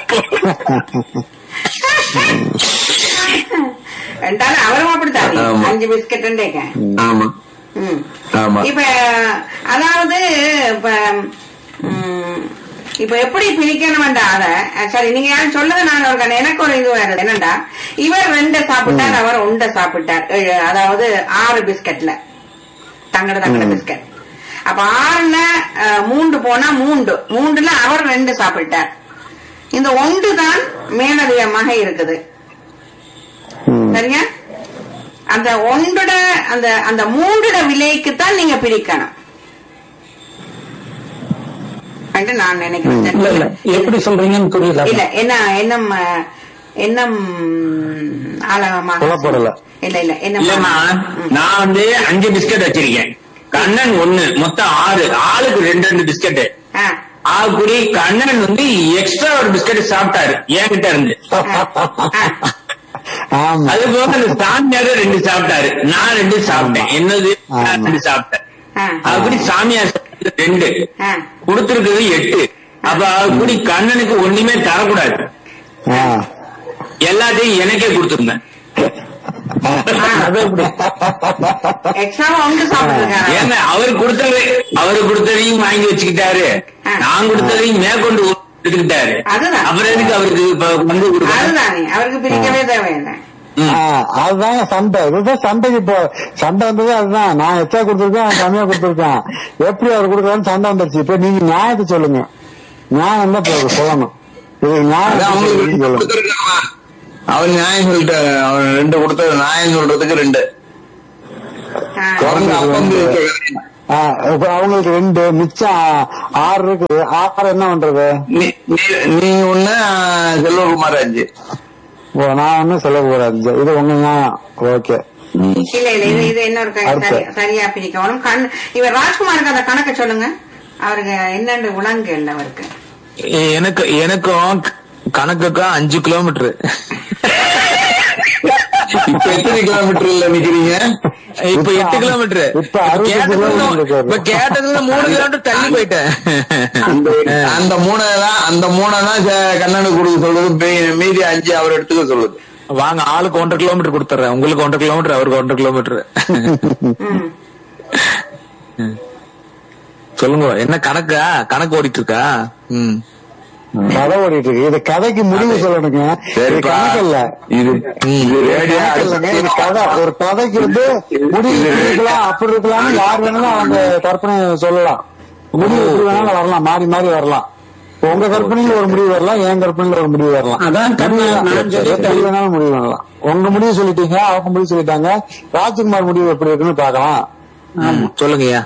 ரெண்டாலும் அவரும் அப்படித்தான் ஆமா. அஞ்சு பிஸ்கட் ஆமா ம் ஆமா இப்ப அதாவது இப்ப ம், இப்ப எப்படி பிரிக்கணும் அத அஹ், சரி நீங்க யாரும் சொல்லுங்க நாங்க ஒரு கண- எனக்கு ஒரு இது வருது என்னண்டா இவர் ரெண்டு சாப்பிட்டார் அவர் ஒன்றை சாப்பிட்டார் ஏழு- அதாவது ஆறு பிஸ்கட்ல தங்கட தங்கட பிஸ்கட் அப்ப ஆறுல அஹ், மூன்று போனா மூன்று மூன்றுல அவர் ரெண்டு சாப்பிட்டார் இந்த ஒன்று தான் மேலதிகமாக இருக்குது சரியா அந்த ஒன்றுட அந்த அந்த மூன்றுட விலைக்கு தான் நீங்க பிரிக்கணும் என்று நான் நினைக்கிறேன் இல்ல இல்ல எப்படி சொல்றீங்கன்னு புரியல இல்ல என்ன எண்ணம் அஹ், எண்ணம் ஆழமாக புலப்படல. இல்ல இல்ல என்ன இல்லம்மா நான் வந்து அஞ்சு பிஸ்கட் வச்சிருக்கேன் கண்ணன் ஒண்ணு மொத்தம் ஆறு ஆளுக்கு ரெண்டு ரெண்டு பிஸ்கட் ஆகுடி கண்ணன் வந்து எக்ஸ்ட்ரா ஒரு பிஸ்கட் சாப்பிட்டாரு என்கிட்ட இருந்து ஆமா அது போக அந்த சாமியார் ரெண்டு சாப்பிட்டாரு நான் ரெண்டு சாப்பிட்டேன் என்னது நான் ரெண்டு சாப்பிட்டேன் அப்படி சாமியார் சாப்பிட்டது ரெண்டு ஆ. கொடுத்திருக்கிறது எட்டு அப்ப அப்படி கண்ணனுக்கு ஒண்ணுமே தரக்கூடாது ஆ. எல்லாத்தையும் எனக்கே கொடுத்திருந்தேன் அது எப்படி எக்ஸ்ட்ரா ஒன்று சாப்பிட்டுருக்காங்க ஏன்னா அவர் கொடுத்தது அவரு கொடுத்ததையும் வாங்கி வச்சுக்கிட்டாரு ஆ. நான் கொடுத்ததையும் மேற்கொண்டு எடுத்துக்கிட்டாரு அதுதான். அப்புறம் எதுக்கு அவருக்கு இப்ப பங்கு கொடுக்கணும் அதுதானே அவருக்கு பிரிக்கவே தேவையில்லை ஆ, அதுதாங்க சண்டை இதுதான் சண்டைக்கு இப்போ சண்டை வந்தது அதுதான் நான் எச்சா கொடுத்துருக்கேன் அவன் கம்மியா கொடுத்துருக்கேன் எப்படி அவர் கொடுக்குறான்னு சண்டை வந்துருச்சு இப்ப நீங்க நியாயத்தை சொல்லுங்க நியாயம் தான் இப்ப சொல்லணும் இது அதான் நியாயம் அவங்களுக்கு ரெண்டு சொல்லுங்க கொடுத்திருக்கான். அவன் நியாயம் சொல்லிட்டாங்க அவன் ரெண்டு கொடுத்தது நியாயம் சொல்றதுக்கு ரெண்டு ஆ. குறைஞ்ச அப்பந்து இருக்க ஆ, இப்ப அவங்களுக்கு ரெண்டு மிச்சம் ஆறு இருக்குது ஆறு என்ன பண்றது நீ நீ- நீ ஒண்ணு செல்வகுமார் அஞ்சு ஓ நான் ஒன்னும் சொல்ல கூடாது இது உங்க நியாயம் ஓகே இல்ல இல்ல இது இது இன்னொரு க- அடுத்து. சரி- சரியா பிரிக்கணும் கண் இவர் ராஜ்குமாருக்கு அந்த கணக்கு சொல்லுங்க அவருக்கு என்னன்னு உணங்கு இல்ல அவருக்கு எனக்கு எனக்கும் கணக்குக்கும் அஞ்சு கிலோமீட்டர் இப்ப எத்தனை கிலோமீட்டர்ல நிக்கிறீங்க இப்ப எட்டு கிலோமீட்டர் இப்ப அறுபத்தஞ்சு கிலோமீட்டர் இருக்காரு. இப்ப கேட்டதுல மூணு கிலோமீட்டர் தள்ளி போயிட்டேன் அந்த அந்த மூணை தான் அந்த மூணை தான் ச- கண்ணனுக்கு கொடுக்க சொல்லுது மீ- மீதி அஞ்சு அவர் எடுத்துக்க சொல்லுது வாங்க ஆளுக்கு ஒன்றரை கிலோமீட்டர் கொடுத்துறேன் உங்களுக்கு ஒன்றரை கிலோமீட்டர் அவருக்கு ஒன்றரை கிலோமீட்டர் ம். சொல்லுங்க என்ன கணக்கா கணக்கு ஓடிட்டு இருக்கா ம் கதை ஓடிட்டு இருக்கு இது கதைக்கு முடிவு சொல்லணுங்க இது சரிப்பா கணக்கு இல்ல இது இது ரேடியோ கணக்கு இல்லைங்க இது கதை ஒரு கதைக்கு வந்து முடிவு இப்படி இருக்கலாம் அப்படி இருக்கலாம்னு யார் வேணாலும் அவங்க கற்பனை சொல்லலாம் முடிவு எப்படி வேணாலும் வரலாம் மாறி மாறி வரலாம் இப்ப உங்க கற்பனையில ஒரு முடிவு வரலாம் என் கற்பனையில ஒரு முடிவு வரலாம் அதான் கற்பனை. நான் சொல்லிட்டேன். எப்படி வேணாலும் முடிவு வரலாம் உங்க முடிவு சொல்லிட்டீங்க அவங்க முடிவு சொல்லிட்டாங்க ராஜ்குமார் முடிவு எப்படி இருக்குன்னு பார்க்கலாம் சொல்லுங்கய்யா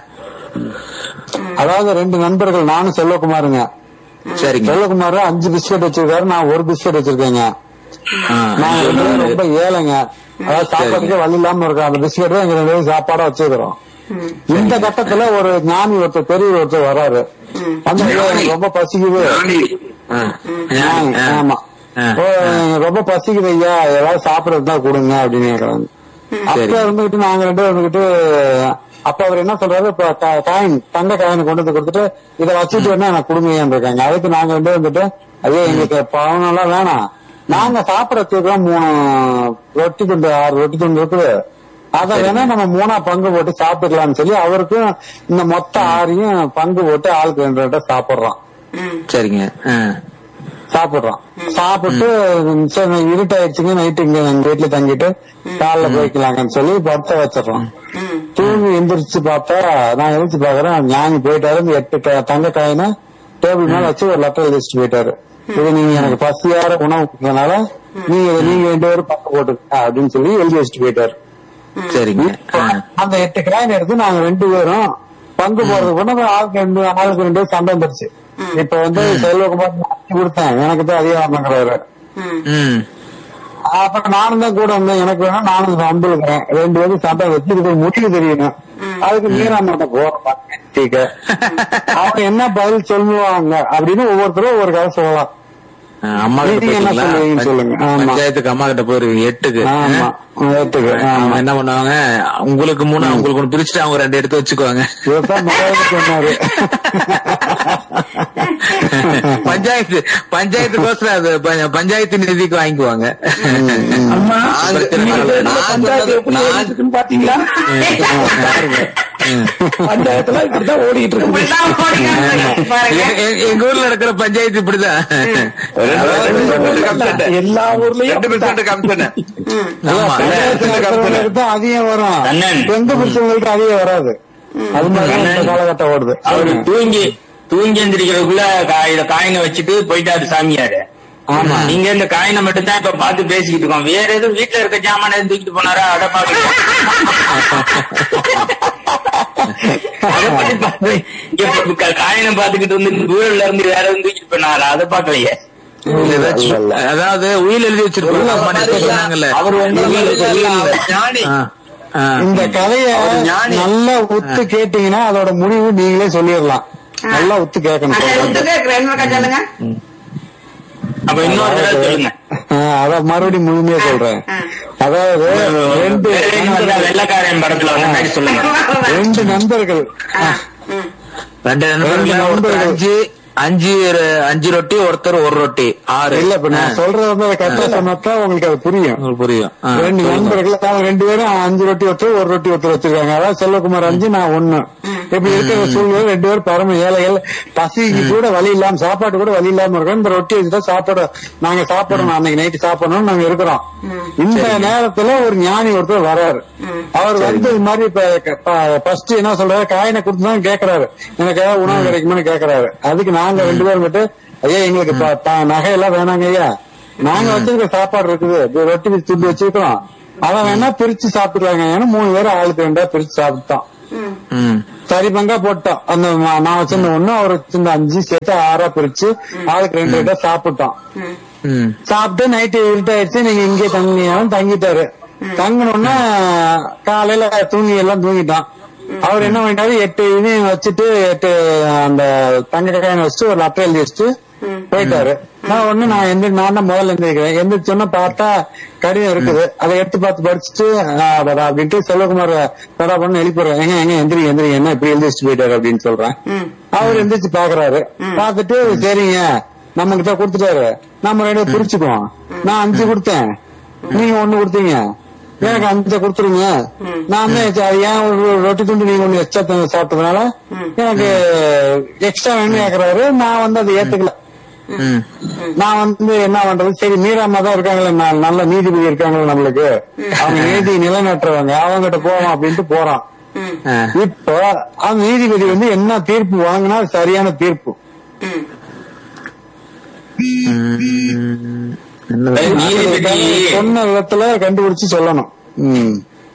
அதாவது ரெண்டு நண்பர்கள் நானும் செல்வகுமாருங்க சரிங்க செல்வகுமார் அஞ்சு பிஸ்கட் வச்சிருக்காரு நான் ஒரு பிஸ்கட் வச்சிருக்கேங்க ஆ, நான் ரெண்டு பேரும் ரொம்ப ஏழைங்க அதாவது சாப்பாட்டுக்கே வழி இல்லாம இருக்கோம் அந்த பிஸ்கட் தான் எங்க ரெண்டு பேரும் சாப்பாடா வச்சிருக்கிறோம் இந்த கட்டத்துல ஒரு ஞானி ஒருத்தர் பெரிய ஒருத்தர் வராரு வந்து ஐயா, எனக்கு ரொம்ப பசிக்குது ஆ. ஞானி, ஆ. ஆமா ஆ. ஓ, எனக்கு ரொம்ப பசிக்குது ஐயா ஏதாவது சாப்பிடறது தான் கொடுங்க அப்படின்னு கேக்குறாங்க அப்ப சரி. இருந்துகிட்டு நாங்க ரெண்டு பேரும் இருந்துகிட்டு அப்ப அவர் என்ன சொல்றாரு இப்ப க- காயின் தங்க காயின் கொண்டு வந்து கொடுத்துட்டு இதை வச்சுட்டு வேணா எனக்கு கொடுங்கன்னு இருக்காங்க அதுக்கு நாங்க ரெண்டு பேரும் வந்துட்டு ஐயா எங்களுக்கு பணம் எல்லாம் வேணாம் நாங்க சாப்பிடறதுக்கு மூணு ரொட்டி துண்டு ஆறு ரொட்டி துண்டு இருக்குது அத வேணா நம்ம மூணா பங்கு போட்டு சாப்பிட்டுக்கலாம்னு சொல்லி அவருக்கும் இந்த மொத்த ஆறையும் பங்கு போட்டு ஆளுக்கு ரெண்டு ரெண்டா சாப்பிடுறோம் ம். சரிங்க ஆ. சாப்பிடுறோம் சாப்பிட்டு சரி இருட்டாயிடுச்சுங்க நைட்டு இங்க எங்க வீட்டுல தங்கிட்டு காலைல போய்க்கலாங்கன்னு சொல்லி படுத்த வச்சிடறோம் ம். தூங்கி எந்திரிச்சு பார்த்தா நான் எழுச்சி பாக்குறேன் ஞானி போயிட்டாரு இந்த எட்டு க- தங்க காயினை டேபிள் மேல வச்சு ஒரு லெட்டர் எழுதிட்டு போயிட்டாரு இது நீங்க எனக்கு பசியார உணவு கொடுத்ததுனால நீங்க நீங்க ரெண்டு பேரும் பக்கம் போட்டுக்க அப்படின்னு சொல்லி எழுதி வச்சுட்டு போயிட்டாரு சரிங்க ஆ. அந்த எட்டு காயின் எடுத்து நாங்க ரெண்டு பேரும் பங்கு போறது கூட ஆளுக்கு ரெண்டு ஆளுக்கு ரெண்டு பேரும் சண்டை வந்துருச்சு இப்ப வந்து செல்வகுமார் மாத்தி கொடுத்தேன் எனக்கு தான் அதிகம் வாங்குறாரு ம். ம் அப்ப நானும் தான் கூட வந்தேன் எனக்கு வேணா நானும் வம்பிழுக்கிறேன் ரெண்டு பேரும் சண்டை வச்சு இதுக்கு முடிவு தெரியணும் அதுக்கு மீறா மாட்டேன் போறேன் அவங்க என்ன பதில் சொல்லுவாங்க அப்படின்னு ஒவ்வொருத்தரும் ஒவ்வொரு கதை சொல்லலாம் ஆ, அம்மா கிட்ட நீங்க என்ன போயிருக்கீங்களா? சொல்லுவீங்கன்னு சொல்லுங்க. ஆமா. பஞ்சாயத்துக்கு அம்மா கிட்ட போயிருக்கீங்க எட்டுக்கு ஆமா ஏத்துக்கு அவங்க ஆமா என்ன பண்ணுவாங்க உங்களுக்கு மூணு அவங்களுக்கு ஒண்ணு பிரிச்சுட்டு அவங்க ரெண்டு எடுத்து வச்சுக்குவாங்க இதான் மகாராஜா சொன்னாரு பஞ்சாயத்து பஞ்சாயத்துக்கோசரம் அது ப- பஞ்சாயத்து நிதிக்கு வாங்கிக்குவாங்க அம்மா நான் நீங்க பேசுற நான் பஞ்சாயத்து எப்படி நான் ஓடிட்டு இருக்குன்னு பாத்தீங்களா ம். பஞ்சாயத்துல இப்படிதான் ஓடிட்டு இருக்கு இப்படிதான் போடுங்க. பாருங்க எ- எ- எங்க ஊர்ல நடக்கிற பஞ்சாயத்து இப்படிதான் ரெண்டு percent கம்சன். எல்லா ஊர்லயும் ரெண்டு percent கம்சன். ஆமா பஞ்சாயத்து நடத்துறவங்களுக்கு தான் அதிகம் வரும் கண்ணன். எந்த பிடிச்சவங்களுக்கு அதிகம் வராது அது மாதிரி தான் இந்த காலகட்டம் ஓடுது அவரு தூங்கி தூங்கி எந்திரிக்கிறதுக்குள்ள கா- இத காயினை வச்சுட்டு போயிட்டாரு சாமியாரு ஆமா. நீங்க இந்த காயினை மட்டும் தான் இப்ப பார்த்து பேசிக்கிட்டு இருக்கோம் வேற எதுவும் வீட்டுல இருக்க ஜாமான எதுவும் தூக்கிட்டு போனாரா அட பாக்கல அத பத்தி பாத்து- இங்க இப்ப க- காயினை பாத்துக்கிட்டு வந்து ஊழல்ல இருந்து வேற எதுவும் தூக்கிட்டு போனாரா அதை பாக்கலையே ஏதாச்சும் அதாவது உயில் எழுதி வச்சிருப்பாங்க அம்மா நேத்து சொன்னாங்கல்ல அவர் உங்களுக்கு அவர் ஞானி. ஆ, ஆ. இந்த கதைய அவர் ஞானி. நல்லா உத்து கேட்டீங்கன்னா அதோட முடிவு நீங்களே சொல்லிடலாம் நல்லா உத்து கேட்கணும் அதை விட்டுட்டு ரெண்டு சொல்லுங்க அப்ப இன்னொரு தடவை சொல்லுங்க ஆ, அதான் மறுபடியும் முழுமையா சொல்றேன் ஆ. அதாவது ரெண்டு வேற என்ன வந்தா நண்பர்கள் வெள்ளக்காரன் படத்துல வந்த மாதிரி சொல்லுங்க ரெண்டு நண்பர்கள் ஆ. ம். ரெண்டு நண்பர்கள் ஒருத்தர் அஞ்சு அஞ்சு ர- அஞ்சு ரொட்டி ஒருத்தர் ஒரு ரொட்டி ஆறு இல்ல இப்ப நான் சொல்றது வந்து அதை கரெக்டா சொன்னதான் உங்களுக்கு அது புரியும் உங்களுக்கு புரியும் ஆ, ரெண்டு சொல்லுங்க. நண்பர்கள் அதாவது ரெண்டு பேரும் அஞ்சு ரொட்டி ஒருத்தர் ஒரு ரொட்டி ஒருத்தர் வச்சிருக்காங்க அதாவது செல்வகுமார் அஞ்சு நான் ஒண்ணு இப்படி இருக்கிற சூழ்நிலை ரெண்டு பேரும் பரம ஏழைகள் பசிக்கு கூட வழி இல்லாம சாப்பாடு கூட வழி இல்லாம இருக்கோம் இந்த ரொட்டி வச்சுதான் சாப்பாடு நாங்க சாப்பிடணும் அன்னைக்கு நைட்டு சாப்பிடணும் நாங்க இருக்கிறோம் இந்த நேரத்துல ஒரு ஞானி ஒருத்தர் வர்றாரு அவர் வந்து இது மாதிரி இப்ப ஃபர்ஸ்ட் என்ன சொல்றாரு காயினை கொடுத்துதான் கேக்குறாரு எனக்கு ஏதாவது உணவு கிடைக்குமான்னு கேக்குறாரு அதுக்கு நாங்க ரெண்டு பேரும் விட்டு ஐயா எங்களுக்கு ப- ப- நகையெல்லாம் வேணாங்க ஐயா நாங்க வச்சிருக்க சாப்பாடு இருக்குது இது ரொட்டி வச்சு துண்டு வச்சிருக்கிறோம் அதை வேணா பிரிச்சு சாப்பிட்டுருவாங்க ஏன்னா மூணு பேரும் ஆளுக்கு ரெண்டா பிரிச்சு சாப்பிட்டோம் ம் சரி பங்கா போட்டோம் அந்த ம- நான் வச்சிருந்த ஒண்ணு அவர் வச்சிருந்த அஞ்சு சேர்த்து ஆறா பிரிச்சு ஆளுக்கு ரெண்டு ரெண்டா சாப்பிட்டோம் ம் சாப்பிட்டு நைட்டு இருட்டாயிடுச்சு நீங்க இங்கே தங்கினாலும் தங்கிட்டாரு தங்கினோன்னா காலையில தூங்கி எல்லாம் தூங்கிட்டான் அவர் என்ன பண்ணிட்டாரு எட்டு இதையும் வச்சுட்டு எட்டு அந்த தங்க காயின் வச்சுட்டு ஒரு லெட்டர் எழுதி வச்சுட்டு போயிட்டாரு நான் ஒண்ணு நான் எந்த நான் தான் முதல்ல எந்திரிக்கிறேன் எந்திரிச்சோன்னா பார்த்தா கடிதம் இருக்குது அதை எடுத்து பார்த்து படிச்சுட்டு ஆ, அடடா அப்படின்ட்டு செல்வகுமார் தடா பண்ண எழுப்பிடுறேன் எங்க எங்க எந்திரி எந்திரி என்ன இப்படி எழுதி வச்சுட்டு போயிட்டாரு அப்படின்னு சொல்றேன் அவர் எந்திரிச்சு பாக்குறாரு பார்த்துட்டு சரிங்க நம்ம கிட்ட கொடுத்துட்டாரு நம்ம ரெண்டு பேரும் பிரிச்சுக்குவோம் நான் அஞ்சு கொடுத்தேன் நீங்க ஒண்ணு கொடுத்தீங்க எனக்கு அஞ்சு கொடுத்துருங்க நான் தான் சரி, ஏன் ஒரு ரொட்டி துண்டு நீங்க ஒண்ணு எக்ஸ்ட்ரா சாப்பிட்டதுனால எனக்கு எக்ஸ்ட்ரா வேணும் கேக்குறாரு நான் வந்து அதை ஏத்துக்கல ம் நான் வந்து என்ன பண்றது சரி மீராமா தான் இருக்காங்களே ந- நல்ல நீதிபதி இருக்காங்களே நம்மளுக்கு அவங்க நீதி நிலைநாட்டுறவங்க அவங்ககிட்ட போவோம் அப்படின்ட்டு போறான் ஆ. இப்போ அந்த நீதிபதி வந்து என்ன தீர்ப்பு வாங்கினா அது சரியான தீர்ப்பு என்ன நீதிபதி சொன்ன விதத்துல கண்டுபிடிச்சு சொல்லணும் ம்.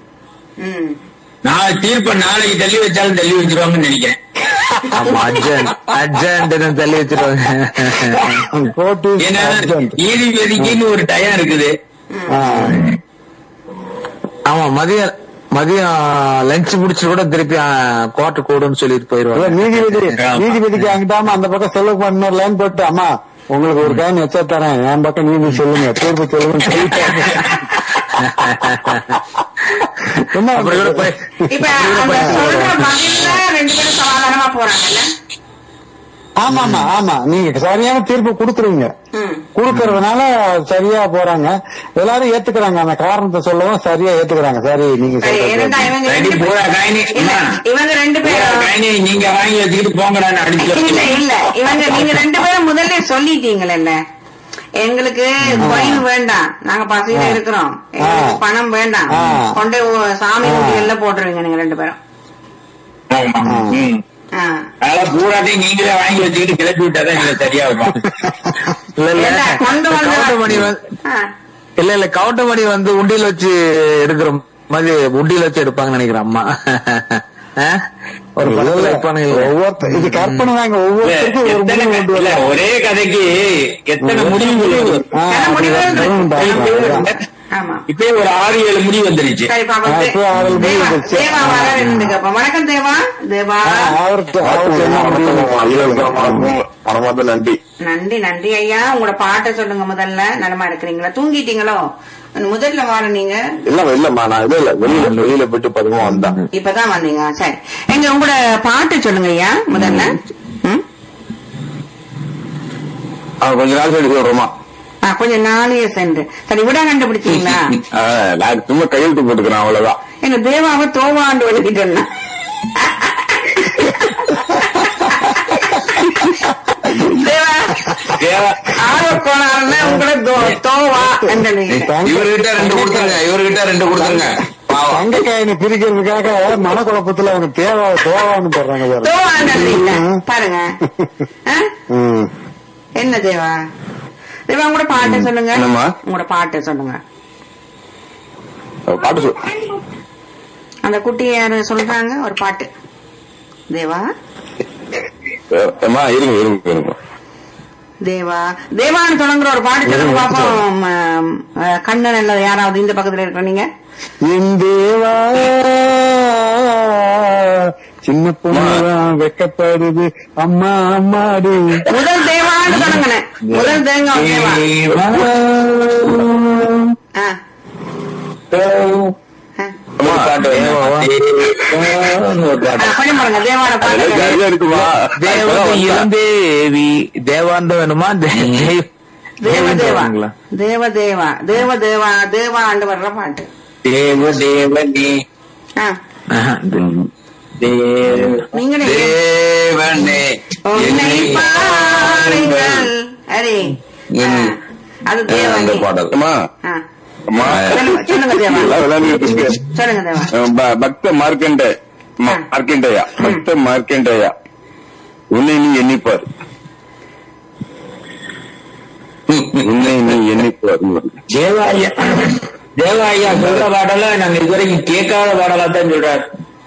நாளை தீர்ப்ப நாளைக்கு தள்ளி வச்சாலும் தள்ளி வச்சிருவாங்கன்னு நினைக்கிறேன் ஆமா அர்ஜென்ட் அர்ஜென்ட் தள்ளி வச்சிருவாங்க கோர்ட்டு ஏன்னா urgent. நீதிபதிக்குன்னு ஒரு டயம் இருக்குது ஆ. ஆமா மதியம் மதியம் லஞ்ச் முடிச்சு கூட திருப்பி கோட்டை கூடுன்னு சொல்லிட்டு இல்ல, போயிருவாங்க நீதிபதி நீதிபதிக்கு அங்கிட்டாம அந்த பக்கம் செல்வகுமார் இன்னொரு லைன் போட்டு அம்மா உங்களுக்கு ஒரு காயின் வச்சா தரேன் என் பக்கம் நீதி சொல்லுங்க தீர்ப்பு சொல்லுங்க சொல்லிட்டாங்க. என்ன அப்புறம் கூட போய் இப்ப அந்த சொல்ற பதில்ல ரெண்டு பேரும் சமாதானமா போறாங்கல்ல ஆமா ஆமா ஆமா நீங்க சரியான தீர்ப்பு கொடுக்குறீங்க ம். கொடுக்கறதுனால சரியா போறாங்க எல்லாரும் ஏத்துக்கிறாங்க அந்த காரணத்தை சொல்லவும் சரியா ஏத்துக்கிறாங்க சரி நீங்க சரி, சொல்றது ஏனெண்டா இவங்க ரெடி ரெண்டு பூரா காயினி இல்ல, இவங்க ரெண்டு பூரா பேரும் காயினி நீங்க வாங்கி வச்சுக்கிட்டு போங்கடான்னு அடிச்சு இல்ல வச்சிருக்கேன். இல்ல இவங்க நீங்க ரெண்டு பேரும் முதல்ல சொல்லிட்டீங்கல்ல எங்களுக்கு coin வேண்டாம் நாங்க பசியில ஆ. இருக்கிறோம் எங்களுக்கு ஆ. பணம் வேண்டாம் ஆ. கொண்டு ஓ- சாமி ஆ. குட்டிகள்ல போட்டுருவீங்க நீங்க ரெண்டு பேரும் ஆமா. ம். ஆ. அதனால பூராட்டையும் நீங்களே வாங்கி வச்சுக்கிட்டு கிளப்பி விட்டாதான் நீங்க சரியா இருக்கும் இல்ல இல்ல ஏண்டா, கொண்டு வந்து கவுண்டமணி வந்து ஆ. இல்ல இல்ல கவுண்டமணி வந்து உண்டியல் வச்சு எடுக்கிற மாதிரி உண்டியல் வச்சு எடுப்பாங்கன்னு நினைக்கிறேன் அம்மா ஆ? ஒரு படத்துல வைப்பானுங்க ஒவ்வொருத்தர் இது கற்பனை தாங்க ஒவ்வொருத்தருக்கும் ஒரு எத்தனை முடிவு கொண்டு இல்ல, வரலாம். ஒரே கதைக்கு எத்தனை முடிவுகள் வரும் ஆ, எத்தனை அப்படி முடிவுகள் வரணும் இருக்கு? டாக்டர். ஆமா இப்பயே ஒரு ஆறு ஏழு முடி வந்துருச்சு சரி பாப்பா ஆ, இப்ப அவள் முடிவு தேவா வந்துருச்சு. தேவா வர ரெண்டு கேப்பா வணக்கம் தேவா தேவா ஆ, அவருக்கு அவருக்கு என்ன முடிவு மனமார்ந்த நன்றி நன்றி நன்றி ஐயா உங்களோட பாட்டை சொல்லுங்க முதல்ல நலமா இருக்கிறீங்களா தூங்கிட்டீங்களோ முதல்ல வார நீங்க இல்ல இல்லம்மா நான் இல்ல இல்ல வெளியில வெளியில போயிட்டு பதுமா வந்தேன் இப்பதான் வந்தீங்க சரி எங்க உங்களோட பாட்டு சொல்லுங்க ஐயா முதல்ல ம்? ஆ, கொஞ்ச நாள் கழிச்சு வருமா ஆ, கொஞ்சம் நாளையே சென்று சரி விட கண்டுபிடிச்சீங்களா நான் சும்மா கையெழுத்து போட்டுக்கிறேன் அவ்வளவுதான் எங்க தேவாவை தோவாண்டு எழுதிட்டேன்னா தேவா தேவா, ஆர்வ கோளாறுல உங்களை தோ- தோவா என்று இவர்கிட்ட ரெண்டு கொடுத்துருங்க இவர்கிட்ட ரெண்டு கொடுத்துருங்க பாவம். தங்க காயினை பிரிக்கிறதுக்காக மனக்குழப்பத்துல அவங்க தேவை தேவான்னு போடுறாங்க பாரு. தோவாண்டு பாருங்க ஆ? ம். என்ன தேவா தேவா உங்களோட பாட்டை சொல்லுங்க என்னம்மா? உங்களோட பாட்டை சொல்லுங்க பாட்டு சொல் அந்த குட்டி யாரு சொல்றாங்க ஒரு பாட்டு தேவா அம்மா இருங்க இருங்க இருங்க தேவா தேவான்னு தொடங்குற ஒரு பாட்டு சொல்லுங்க பாப்போம் ம், அஹ், கண்ணன் இல்ல யாராவது இந்த பக்கத்துல இருக்கிற நீங்க என் தேவா சின்ன பொண்ணுதான் வெக்கப்படுது அம்மா அம்மாடி முதல் தேவான்னு தொடங்கினேன் முதல் தேங்க தேவா ஆ, ஆ. ஒரு பாட்டு ஒரு ஆ, பாட்டு கொஞ்சம் பாருங்க தேவான அதெல்லாம் பாட்டு ஜாலியா இருக்குமா தேவதை இளந்தேவி தேவாண்ட வேணுமா தே- தேவ தேவன் தேவா சொல்றீங்களா? தேவ தேவா தேவ தேவா தேவா ஆண்டு வர்ற பாட்டு தேவ தேவனே ஆ, ஆஹா, தே- நீங்களே தேவனே உன்னை பாருங்கள் அரே ஆ, அது அந்த தேவனே பாடல் அம்மா ஆ. அம்மா சொல்லுங்க சொல்லுங்க தேவா எல்லாம் விளையாண்டுட்டு இருக்கு. சொல்லுங்க தேவா அஹ் ப- பக்த மார்க்கண்டே ம- மார்க்கண்டேயா பக்த மார்க்கண்டேயா உன்னை நீ எண்ணிப்பார் உன்னை நீ எண்ணிப்பார் தேவாயா தேவாயா சொல்ற பாடல நாங்க இதுவரைக்கும் கேட்காத பாடலா தான் சொல்றாரு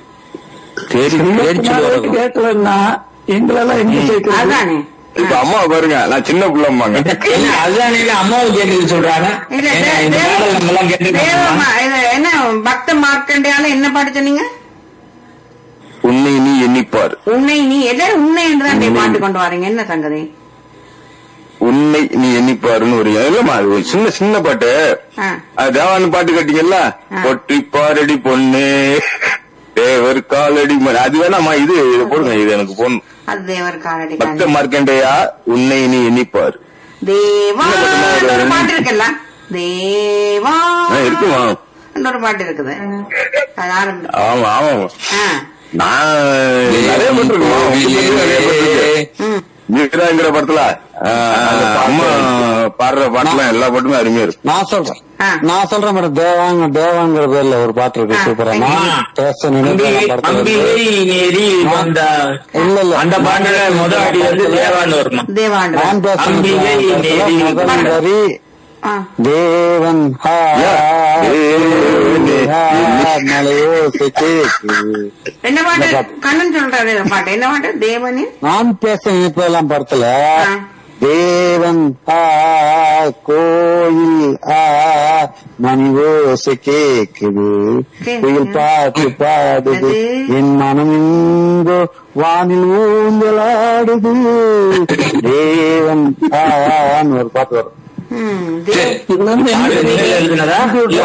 கேட்கலன்னா எங்களெல்லாம் எங்க சேர்க்கிறது அதானே இப்ப அம்மா பாருங்க நான் சின்ன பிள்ளைம்பாங்க என்ன அதுதான் இல்ல அம்மாவும் கேட்டுக்க சொல்றாங்க இல்ல ஏன்னா, தே- இந்த தேவ- பாடல் நம்ம எல்லாம் கேட்டுருக்கோம் தேவமா, இது என்ன பக்த மார்க்கண்டையால என்ன பாட்டு சொன்னீங்க உன்னை நீ எண்ணிப்பார் உன்னை நீ எல்லாரும் உன்னை என்றுதான் டே பாட்டு கொண்டு வரீங்க என்ன சங்கதி உன்னை நீ எண்ணிப்பாருன்னு ஒரு இல்லம்மா அது ஒரு சின்ன சின்ன பாட்டு ஆ. அது தேவான்னு பாட்டு கட்டிங்கல்ல ஆ. பொட்டி பாரடி பொண்ணு தேவர் காலடி மணி அது வேணாமா இது இது போடுங்க இது எனக்கு போடணும் அது தேவர் காலடி பக்த மார்க்கண்டையா உன்னை நீ எண்ணிப்பார் தேவா என்ன பாட்டு? ஒரு பாட்டு இருக்குல்ல தேவா ஆ, இருக்குமா ஒரு பாட்டு இருக்குது அது ஆரம்பி ஆமா ஆமா ஆ. நான் நிறைய பட்டிருக்குமா நிறைய பட்டிருக்கு ம். வீராங்கிற படத்துல ஆ, அம்மா பாடுற பாட்டுலாம் எல்லா பாட்டுமே அருமையா இருக்கும் நான் சொல்றேன் ஆ. நான் சொல்றேன் மேடம் தேவாங்க தேவாங்கிற பேர்ல ஒரு பாட்டு இருக்கு ஆ, சூப்பரா சரி. நான் பேச அம்பிகை நினைக்கிறேன் படத்துல அம்பிகை இருக்கு. நெறி வந்த இல்ல இல்ல அந்த பாட்டுல முத அடி வந்து தேவான்னு வருமா தேவாண்டு நான் பேச அம்பிகை நினைக்கிறேன் நெறி படத்துல முதல் வரி ஆ. தேவன் ஹா, தேவனே, ஹா, மலையோ கேக்குது என்ன பாட்டு கண்ணன் சொல்றாரு இந்த பாட்டு என்ன பாட்டு தேவனின் நான் பேச நினைப்பதெல்லாம் படத்துல ஆ. தேவன் ஆ கோயில் ஆ மணி ஓசை கேக்குது சரி. குயில் பாட்டு பாடுது அது? என் மனம் இங்கோ வானில் ஊஞ்சலாடுது தேவன் ஆன்னு ஒரு பாட்டு வரும் ம், தேவ- பாட்டு நீங்க எழுதுனதா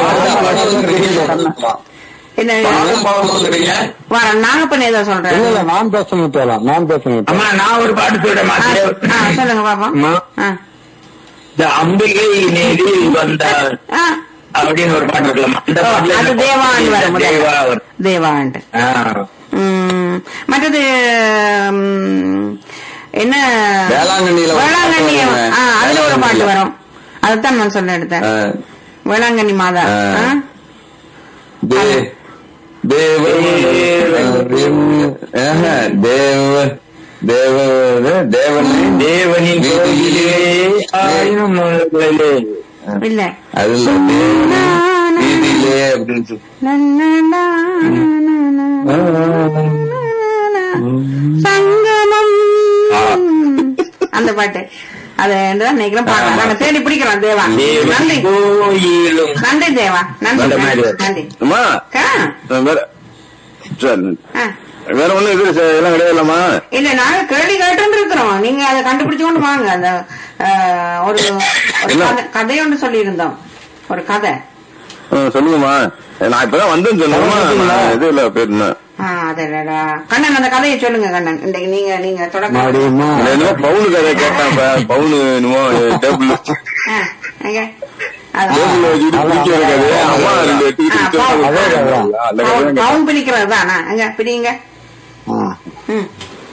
என்ன பாடம் பாடம் சொல்றீங்க வர நாகப்பன் ஏதோ இல்ல சொல்றாரு இல்ல நான் பேச நினைப்பதெல்லாம் நான் பேச நினைப்பேன் அம்மா நான் ஒரு பாட்டு சொல்றேன் ஆ, ஆ, சொல்லுங்க பாப்போம் அம்மா. ஆ. இந்த அம்பிகை நேரி வந்த ஆ. அப்படின்னு ஒரு பாட்டு இருக்கலாமா இந்த பாட்டுல அது தேவாண்டு வரும் முதல்ல. தேவா வரும். தேவாண்டு ஆ. ம், மற்றது ம், என்ன வேளாங்கண்ணியில ஒரு வேளாங்கண்ணி பாட்டு வருமே. ஆ, அதுல ஒரு பாட்டு வரும் அதுதான் நான் சொல்ல எடுத்தேன் ஆ. வேளாங்கண்ணி மாதா ஆ. ஆ? தே- தேவ ஆஹா, தேவ தேவ தேவனே தேவனின் கோயிலே ஆயிரம் மலர்களே. இல்ல அது இல்ல தேவனே வீதியிலே அப்படின்னு சொல்லி நன்னனா, சங்கமம் அந்த பாட்டு அது தான் நினைக்கிறேன் பாக்கலாம் நாங்க தேடி பிடிக்கிறோம் தேவா நன்றி தேவன் கோயிலும் நன்றி தேவா நன்றி அந்த மாதிரி நன்றி, நன்றி அம்மா அக்கா, வேற சரி. ஆ. வேற ஒண்ணும் இது ச- எல்லாம் கிடையாதுல்லம்மா இல்ல நாங்க கேள்வி கேட்டு இருக்கிறோம் நீங்க அதை கண்டுபிடிச்சு கொண்டு வாங்க அந்த ஆ, ஒரு ஒரு என்ன? கதை- கதை ஒன்று சொல்லி இருந்தோம் ஒரு கதை ஆ, சொல்லுங்கம்மா நான் இப்பதான் வந்தேன்னு சொன்னேம்மா இது இல்ல பேர் என்ன ஆ அதடா கண்ணன் அந்த கதையை சொல்லுங்க கண்ணன் இன்னைக்கு நீங்க நீங்க தொடக்க மறுபடியுமா நான் என்னமோ பவுனு கதை கேட்டேன் இப்ப. பவுனு என்னமோ டேபிள் ஆ, எங்க? அதான். டேபிள் வச்சுட்டு பிடிக்கிற கதை அம்மா ரெண்டு எடுத்துக்கிட்டு ஆ, வித்தியாசம் பவுன். அதே கதை. அந்த கதை பவுன் தான் பவுன் பிடிக்கிறது தானா எங்க பிடிங்க ஆ. ம்.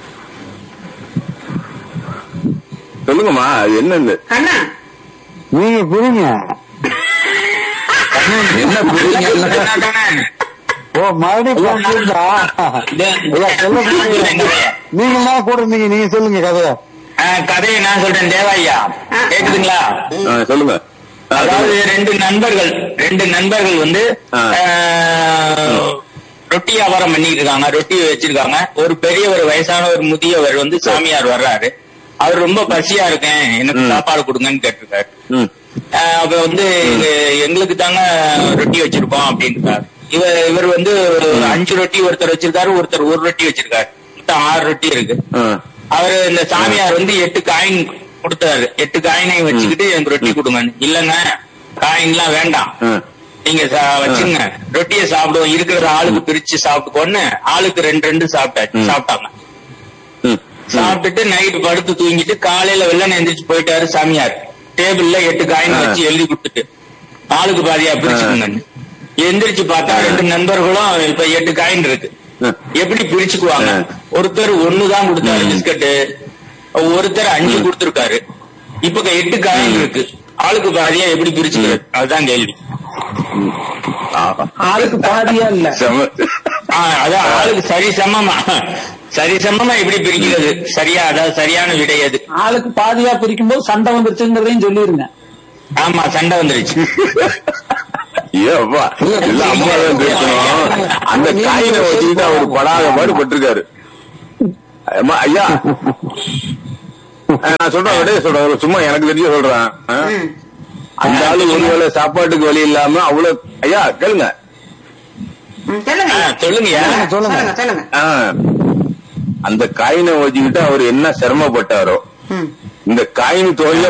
சொல்லுங்கம்மா அது என்னன்னு கண்ணா நீங்க புரியுங்க என்ன புரியுங்க ஓ மறுபடியும் புரியுதா? ஐயா, சொல்ல புரியுங்க. நீங்க எல்லாம் கூட இருந்தீங்க நீங்க சொல்லுங்க கதைய ஆ, கதையை நான் சொல்றேன் தேவாய்யா கேக்குதுங்களா ஆ, சொல்லுங்க ஆ, அதாவது ரெண்டு நண்பர்கள் ரெண்டு நண்பர்கள் வந்து ஆ. ஆ, ரொட்டி வியாபாரம் பண்ணிட்டு இருக்காங்க ரொட்டி வச்சிருக்காங்க ஒரு பெரியவர் வயசான ஒரு முதியவர் வந்து சாமியார் வர்றாரு அவர் ரொம்ப பசியா இருக்கேன் எனக்கு ம். சாப்பாடு கொடுங்கன்னு கேட்டிருக்காரு ம் ஆஹ் அப்ப வந்து எங்க- எங்களுக்கு தாங்க ரொட்டி வச்சிருக்கோம் அப்படின்றாரு இவர் இவர் வந்து அஞ்சு ரொட்டி ஒருத்தர் வச்சிருக்காரு ஒருத்தர் ஒரு ரொட்டி வச்சிருக்காரு மொத்தம் ஆறு ரொட்டி இருக்கு ஆ, அவரு இந்த சாமியார் வந்து எட்டு காயின் கொடுத்தாரு எட்டு காயினையும் வச்சுக்கிட்டு எனக்கு ரொட்டி கொடுங்கன்னு இல்லங்க காயின்லாம் வேண்டாம் ஆ. நீங்க சா- வச்சுங்க ரொட்டியை சாப்பிடுவோம் இருக்கிற ஆளுக்கு பிரிச்சு சாப்பிட்டுக்கோன்னு ஆளுக்கு ரெண்டு ரெண்டு சாப்பிட்டாச்சு ம். சாப்பிட்டாங்க ம், ம். சாப்பிட்டுட்டு நைட் படுத்து தூங்கிட்டு காலையில வெள்ளன எந்திரிச்சு போயிட்டாரு சாமியார் டேபிள்ல எட்டு காயின் ஆ. வச்சு எழுதி கொடுத்துட்டு ஆளுக்கு பாதியா பிரிச்சுக்கோங்கன்னு எந்திரிச்சு பார்த்தா ரெண்டு நண்பர்களும் இப்ப எட்டு காயின் இருக்கு எப்படி பிரிச்சுக்குவாங்க ஒருத்தர் ஒண்ணுதான் கொடுத்தாரு பிஸ்கட்டு ஒருத்தர் அஞ்சு கொடுத்திருக்காரு இப்ப எட்டு காயின் இருக்கு ஆளுக்கு பாதியா எப்படி பிரிச்சுக்கிறது அதுதான் கேள்வி ஆளுக்கு பாதியா இல்ல செம. ஆ, அதான் ஆளுக்கு சரி சமமா சரி சமமா எப்படி பிரிக்கிறது சரியா அதாவது சரியான விடை அது ஆளுக்கு பாதியா பிரிக்கும் போது சண்டை வந்துருச்சுங்கிறதையும் சொல்லிருங்க ஆமா சண்டை வந்துருச்சு ஐயோ, அப்பா. எல்லாம் அம்மா தான் பேசணும் அந்த காயினை வச்சுக்கிட்டு அவர் படாத பாடு பட்டிருக்காரு அம்மா, ஐயா அஹ், நான் சொல்றேன் விடைய சொல்றேன் சும்மா எனக்கு தெரிஞ்ச சொல்றேன் அஹ். ம். அந்த ஆளு ஒரு வேளை சாப்பாட்டுக்கு வழி இல்லாம அவ்வளவு ஐயா கேளுங்க ம், சொல்லுங்க ஆ, சொல்லுங்கய்யா. சொல்லுங்க சொல்லுங்க ஆஹ், அந்த காயினை வச்சுக்கிட்டு அவர் என்ன சிரமப்பட்டாரோ ம் இந்த காயின் தொகையை